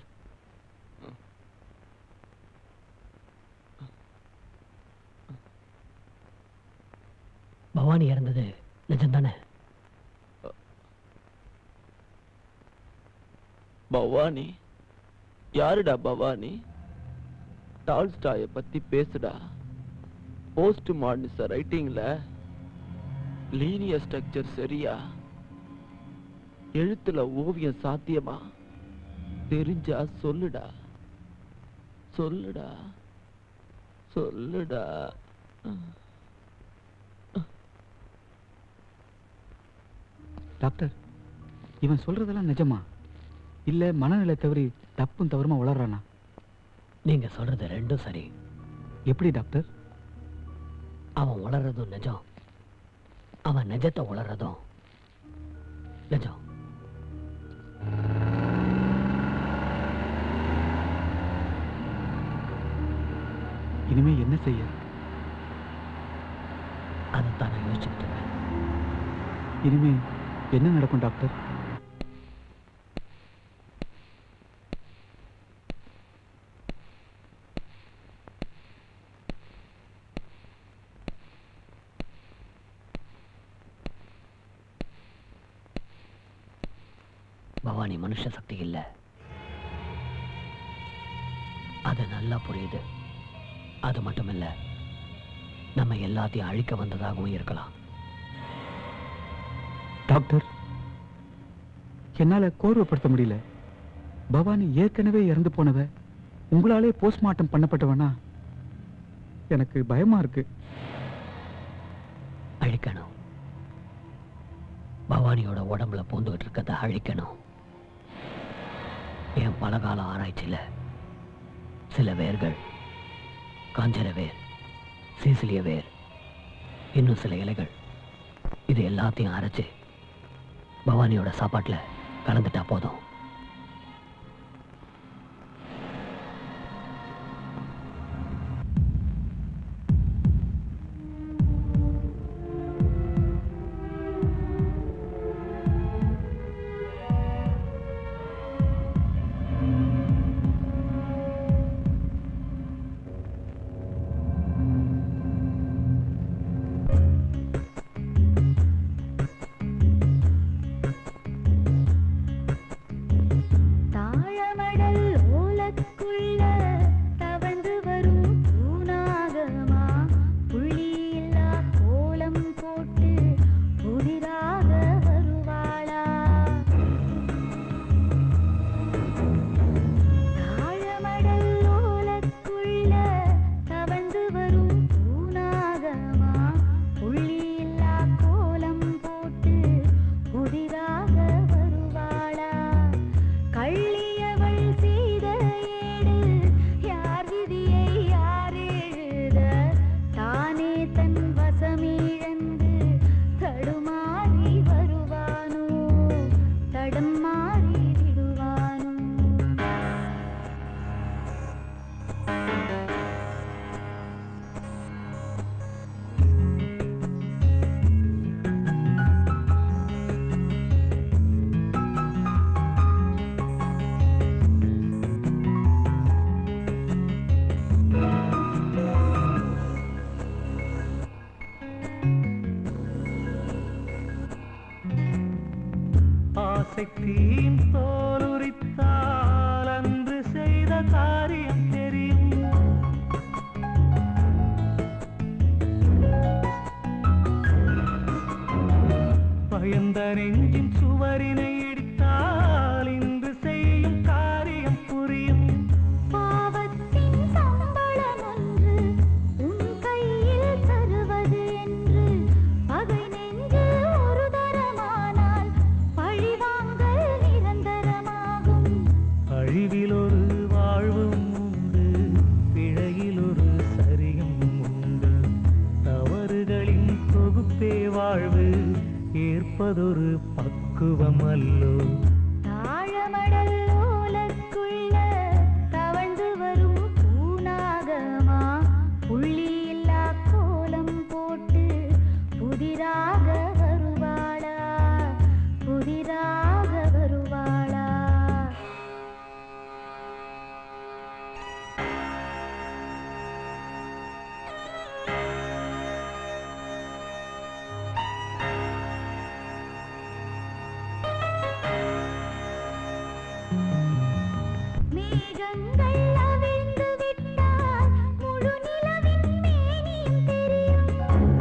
பவானி இறந்தது நிஜம்தானே பவானி யாருடா பவானி டால்ஸ்டாய பத்தி பேசுடா போஸ்ட் மார்னிச ரைட்டிங்ல லீனியர் ஸ்ட்ரக்சர் சரியா எழுத்துல ஓவியம் சாத்தியமா தெரிஞ்சா சொல்லுடா சொல்லுடா சொல்லுடா டாக்டர் இவன் சொல்றதெல்லாம் நிஜமா இல்ல மனநிலை தவறி தப்பும் தவறுமா உளறானா நீங்க சொல்றது ரெண்டும் சரி எப்படி டாக்டர் அவன் உளறதும் நிஜம் அவன் நிஜத்தை உளறதும் நிஜம் இனிமே என்ன செய்ய அதைத்தான் நான் யோசிச்சுக்கிட்டு இருக்கேன் இனிமே என்ன நடக்கும் டாக்டர் பவானி மனுஷ சக்தி இல்ல அது நல்லா புரியுது அது மட்டுமில்ல நம்ம எல்லாத்தையும் அழிக்க வந்ததாகவும் இருக்கலாம் டாக்டர் என்னால கோர்வைப்படுத்த முடியல பவானி ஏற்கனவே இறந்து போனவ உங்களாலே போஸ்ட்மார்ட்டம் பண்ணப்பட்டவனா எனக்கு பயமா இருக்கு அழிக்கணும் பவானியோட உடம்புல பூந்துகிட்டு இருக்கதை அழிக்கணும் என் பலகால ஆராய்ச்சியில சில வேர்கள் காஞ்சர வேர் சீசிலிய வேர் இன்னும் சில இலைகள் இது எல்லாத்தையும் அரைச்சு பவானியோட சாப்பாட்டுல கலந்துட்டா போதும் தாழமடல் ஓலக்குள்ள தவழ்ந்து வரும் பூனாகமா புள்ளியில்லா கோலம் போட்டு புதிராக வருவாளா தாழமடல் ஓலக்குள்ள தவழ்ந்து வரும் பூனாகமா புள்ளியில்லா கோலம் போட்டு புதிராக வருவாளா கள்ளியவள் செய்த ஏடு யார் விதியை யார் எழுத தானே தன் வசமிழந்து தடுமாறி வருவானோ தடுமாறி விடுவானோ ஆசைத்தீம் தோலுரித்தால் அன்று செய்த காரியம் தெரியும் பயந்த நெஞ்சின் சுவரினை இடித்தால் இன்று செய்யும் காரியம் புரியும் பாவத்தின் சம்பளம் ஒன்று உன் கையில் தருவது என்று பகை நெஞ்சு ஒரு தரமானால் பழிவாங்கல் நிரந்தரமாகும் அழிவில் ஒரு வாழ்வும் உண்டு பிழையில் ஒரு சரியும் உண்டு தவறுகளின் தொகுப்பே வாழ்வு ஏற்பதொரு பக்குவம் அல்லோ தாழமடல் ஓலக்குள்ள தவழ்ந்து வரும் பூனாகமா புள்ளியில்லா கோலம் போட்டு புதிராக வருவாளா புதிராக வருவாளா மேகங்கள் அவிழ்ந்து விட்டால் முழு நிலவின் மேனியும் தெரியும்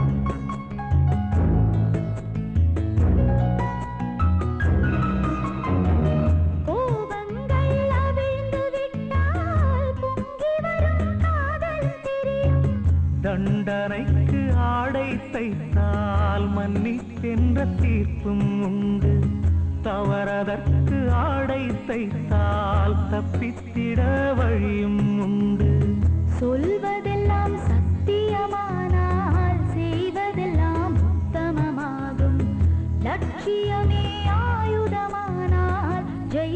கோபங்கள் அவிழ்ந்து விட்டால் பொங்கி வரும் காதல் தெரியும் தண்டனைக்கு ஆடை தைத்தால் மன்னித்தென்ற தீர்ப்பும் உண்டு தவறதற்கு ஆடை தைத்தால் தப்பித்திட வழியும் உண்டு சொல்வதெல்லாம் சத்தியமானால்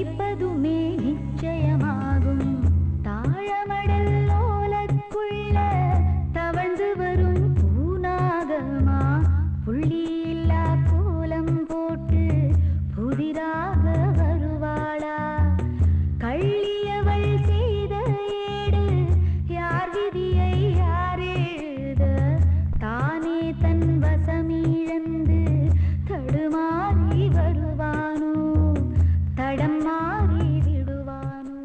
வைப்பதுமே நிச்சயமாகும் தாழமடல் ஓலக்குள்ள தவழ்ந்து வரும் பூனாகமா புள்ளியில்லா கோலம் போட்டு புதிராக வருவாளா கள்ளியவள் செய்த ஏடு யார் விதியை யார் எழுத தானே தன் வசமிழந்து தடுமாறி வருவானோ தடம் மாறி விடுவானோ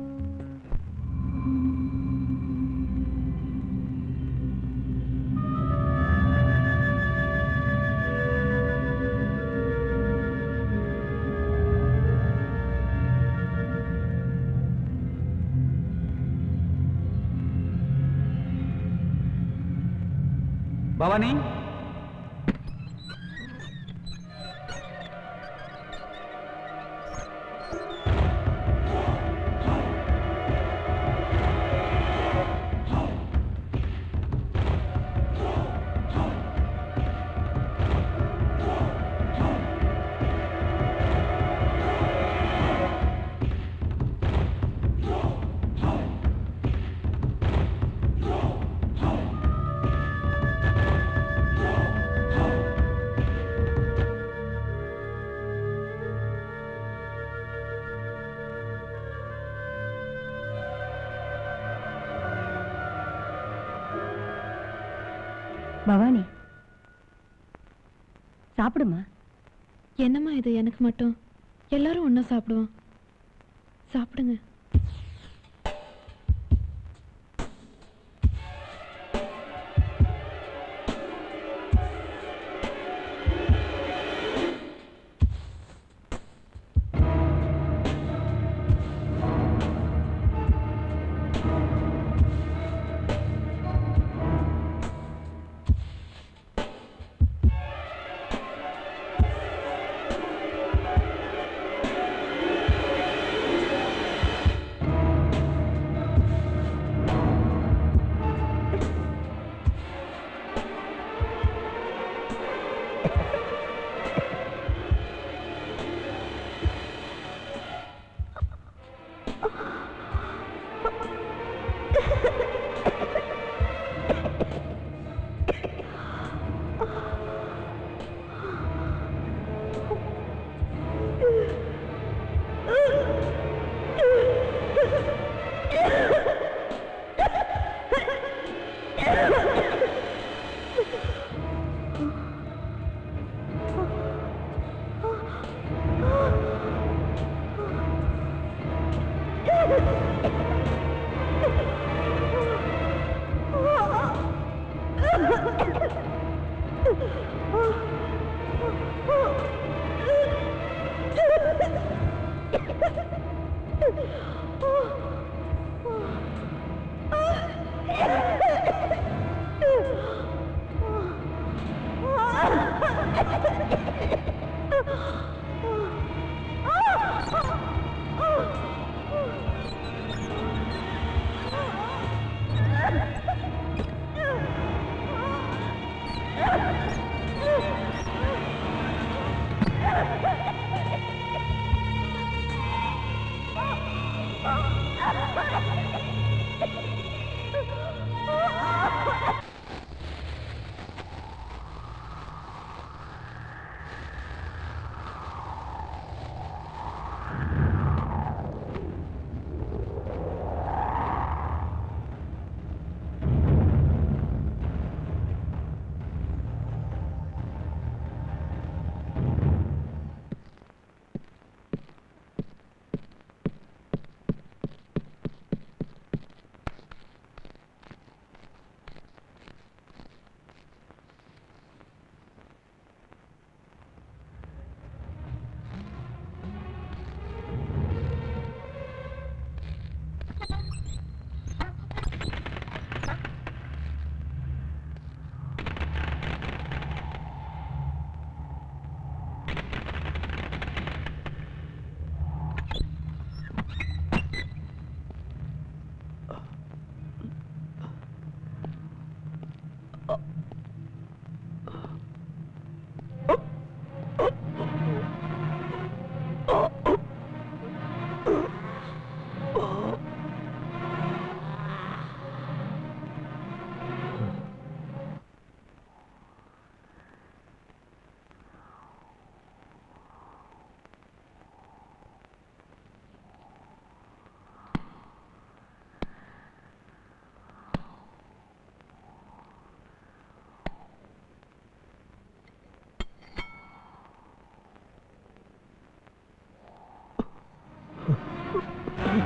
பவானி பவானி சாப்பிடுமா என்னம்மா இது எனக்கு மட்டும் எல்லாரும் ஒன்றா சாப்பிடுவோம் சாப்பிடுங்க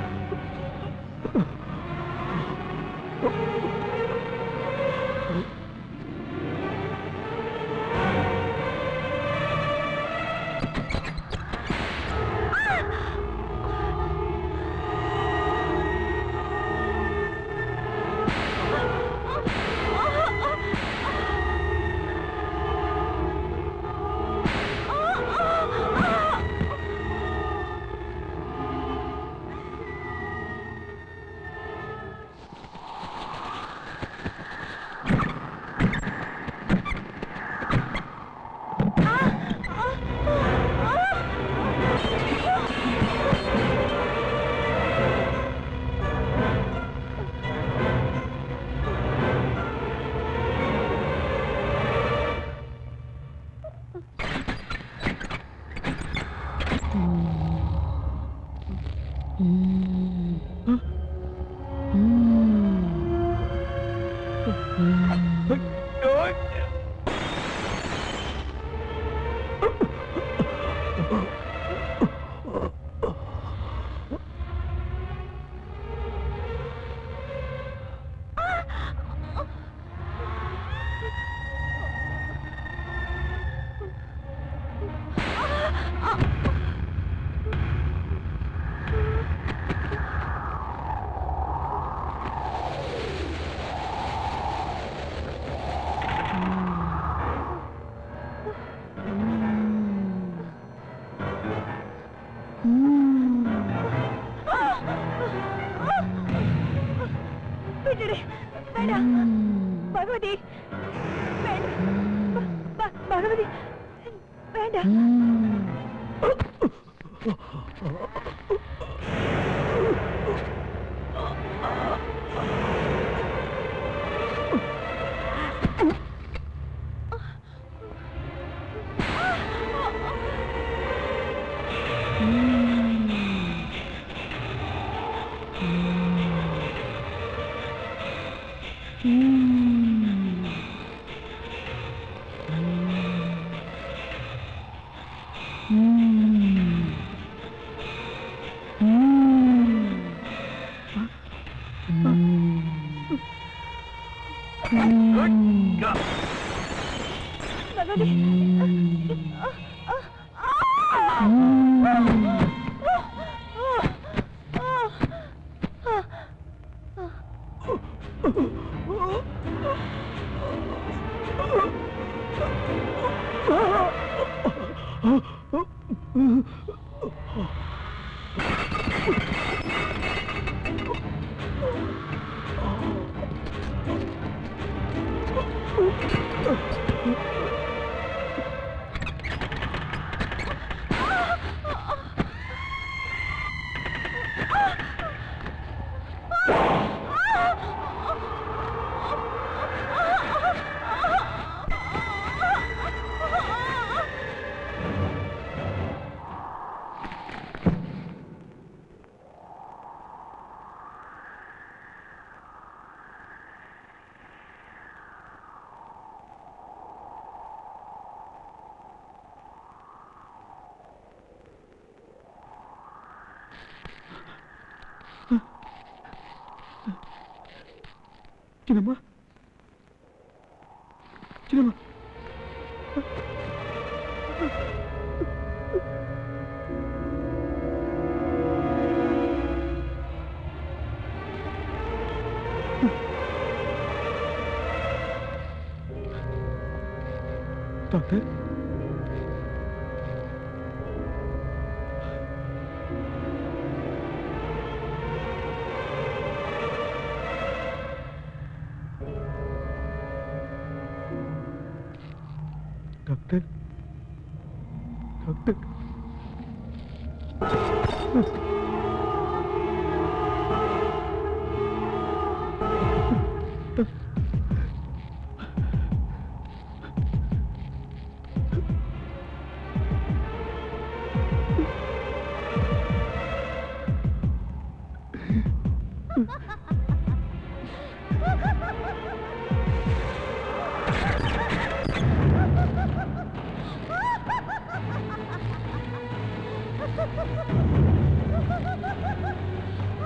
விட்டுடு வேண்டாம் பகவதி வேண்டாம் ப- ப- பகவதி வேண்டாம் பகவதி சின்னம்மா சின்னம்மா டாக்டர் டாக்டர் டாக்டர் Ah!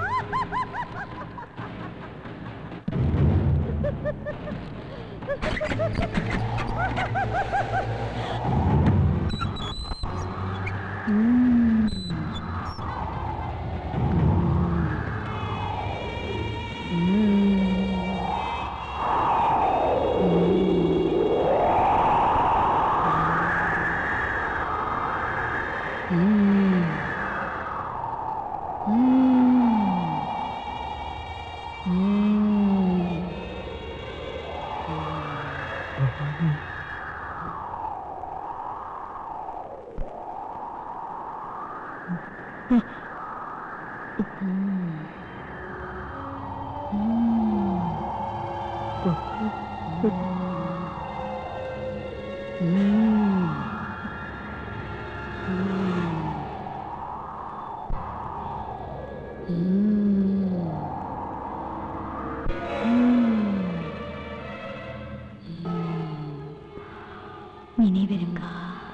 நினைவிருக்கா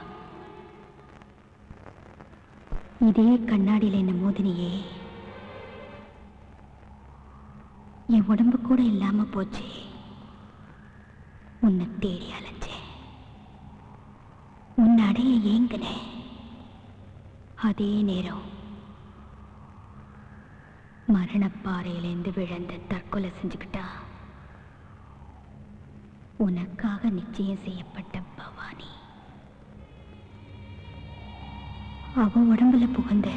இதே கண்ணாடியில் என்ன மோதினியே என் உடம்பு கூட இல்லாம போச்சு உன்னை தேடி அலைஞ்சேன் உன்னை அடைய ஏங்கினேன் அதே நேரம் மரணப்பாறையிலேருந்து விழுந்து தற்கொலை செஞ்சுக்கிட்டா உனக்காக நிச்சயம் செய்யப்பட்ட பவானி அவ உடம்புல புகுந்து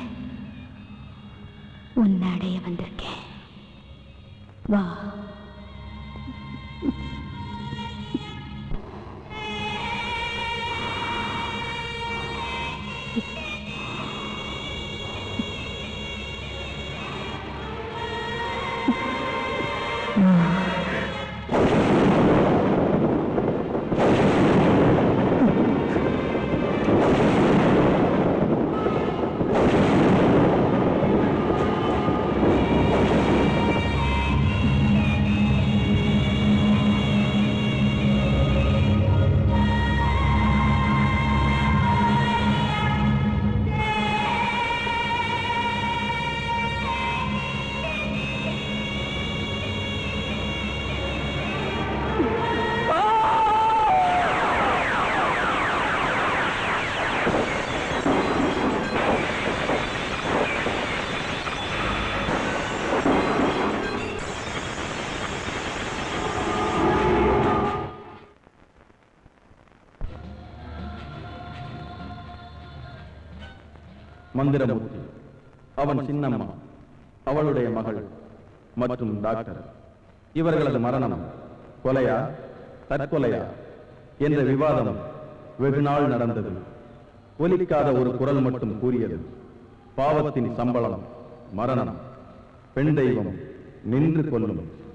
உன்னை அடைய வந்திருக்கேன் வா மந்திரமூர்த்தி அவன் சின்னம்மா அவளுடைய மகள் மற்றும் டாக்டர் இவர்களது மரணம் கொலையா தற்கொலையா என்ற விவாதம் வெகு நாள் நடந்தது ஒலிக்காத ஒரு குரல் மட்டும் கூறியது பாவத்தின் சம்பளம் மரணம் பெண் தெய்வம் நின்று கொல்லும்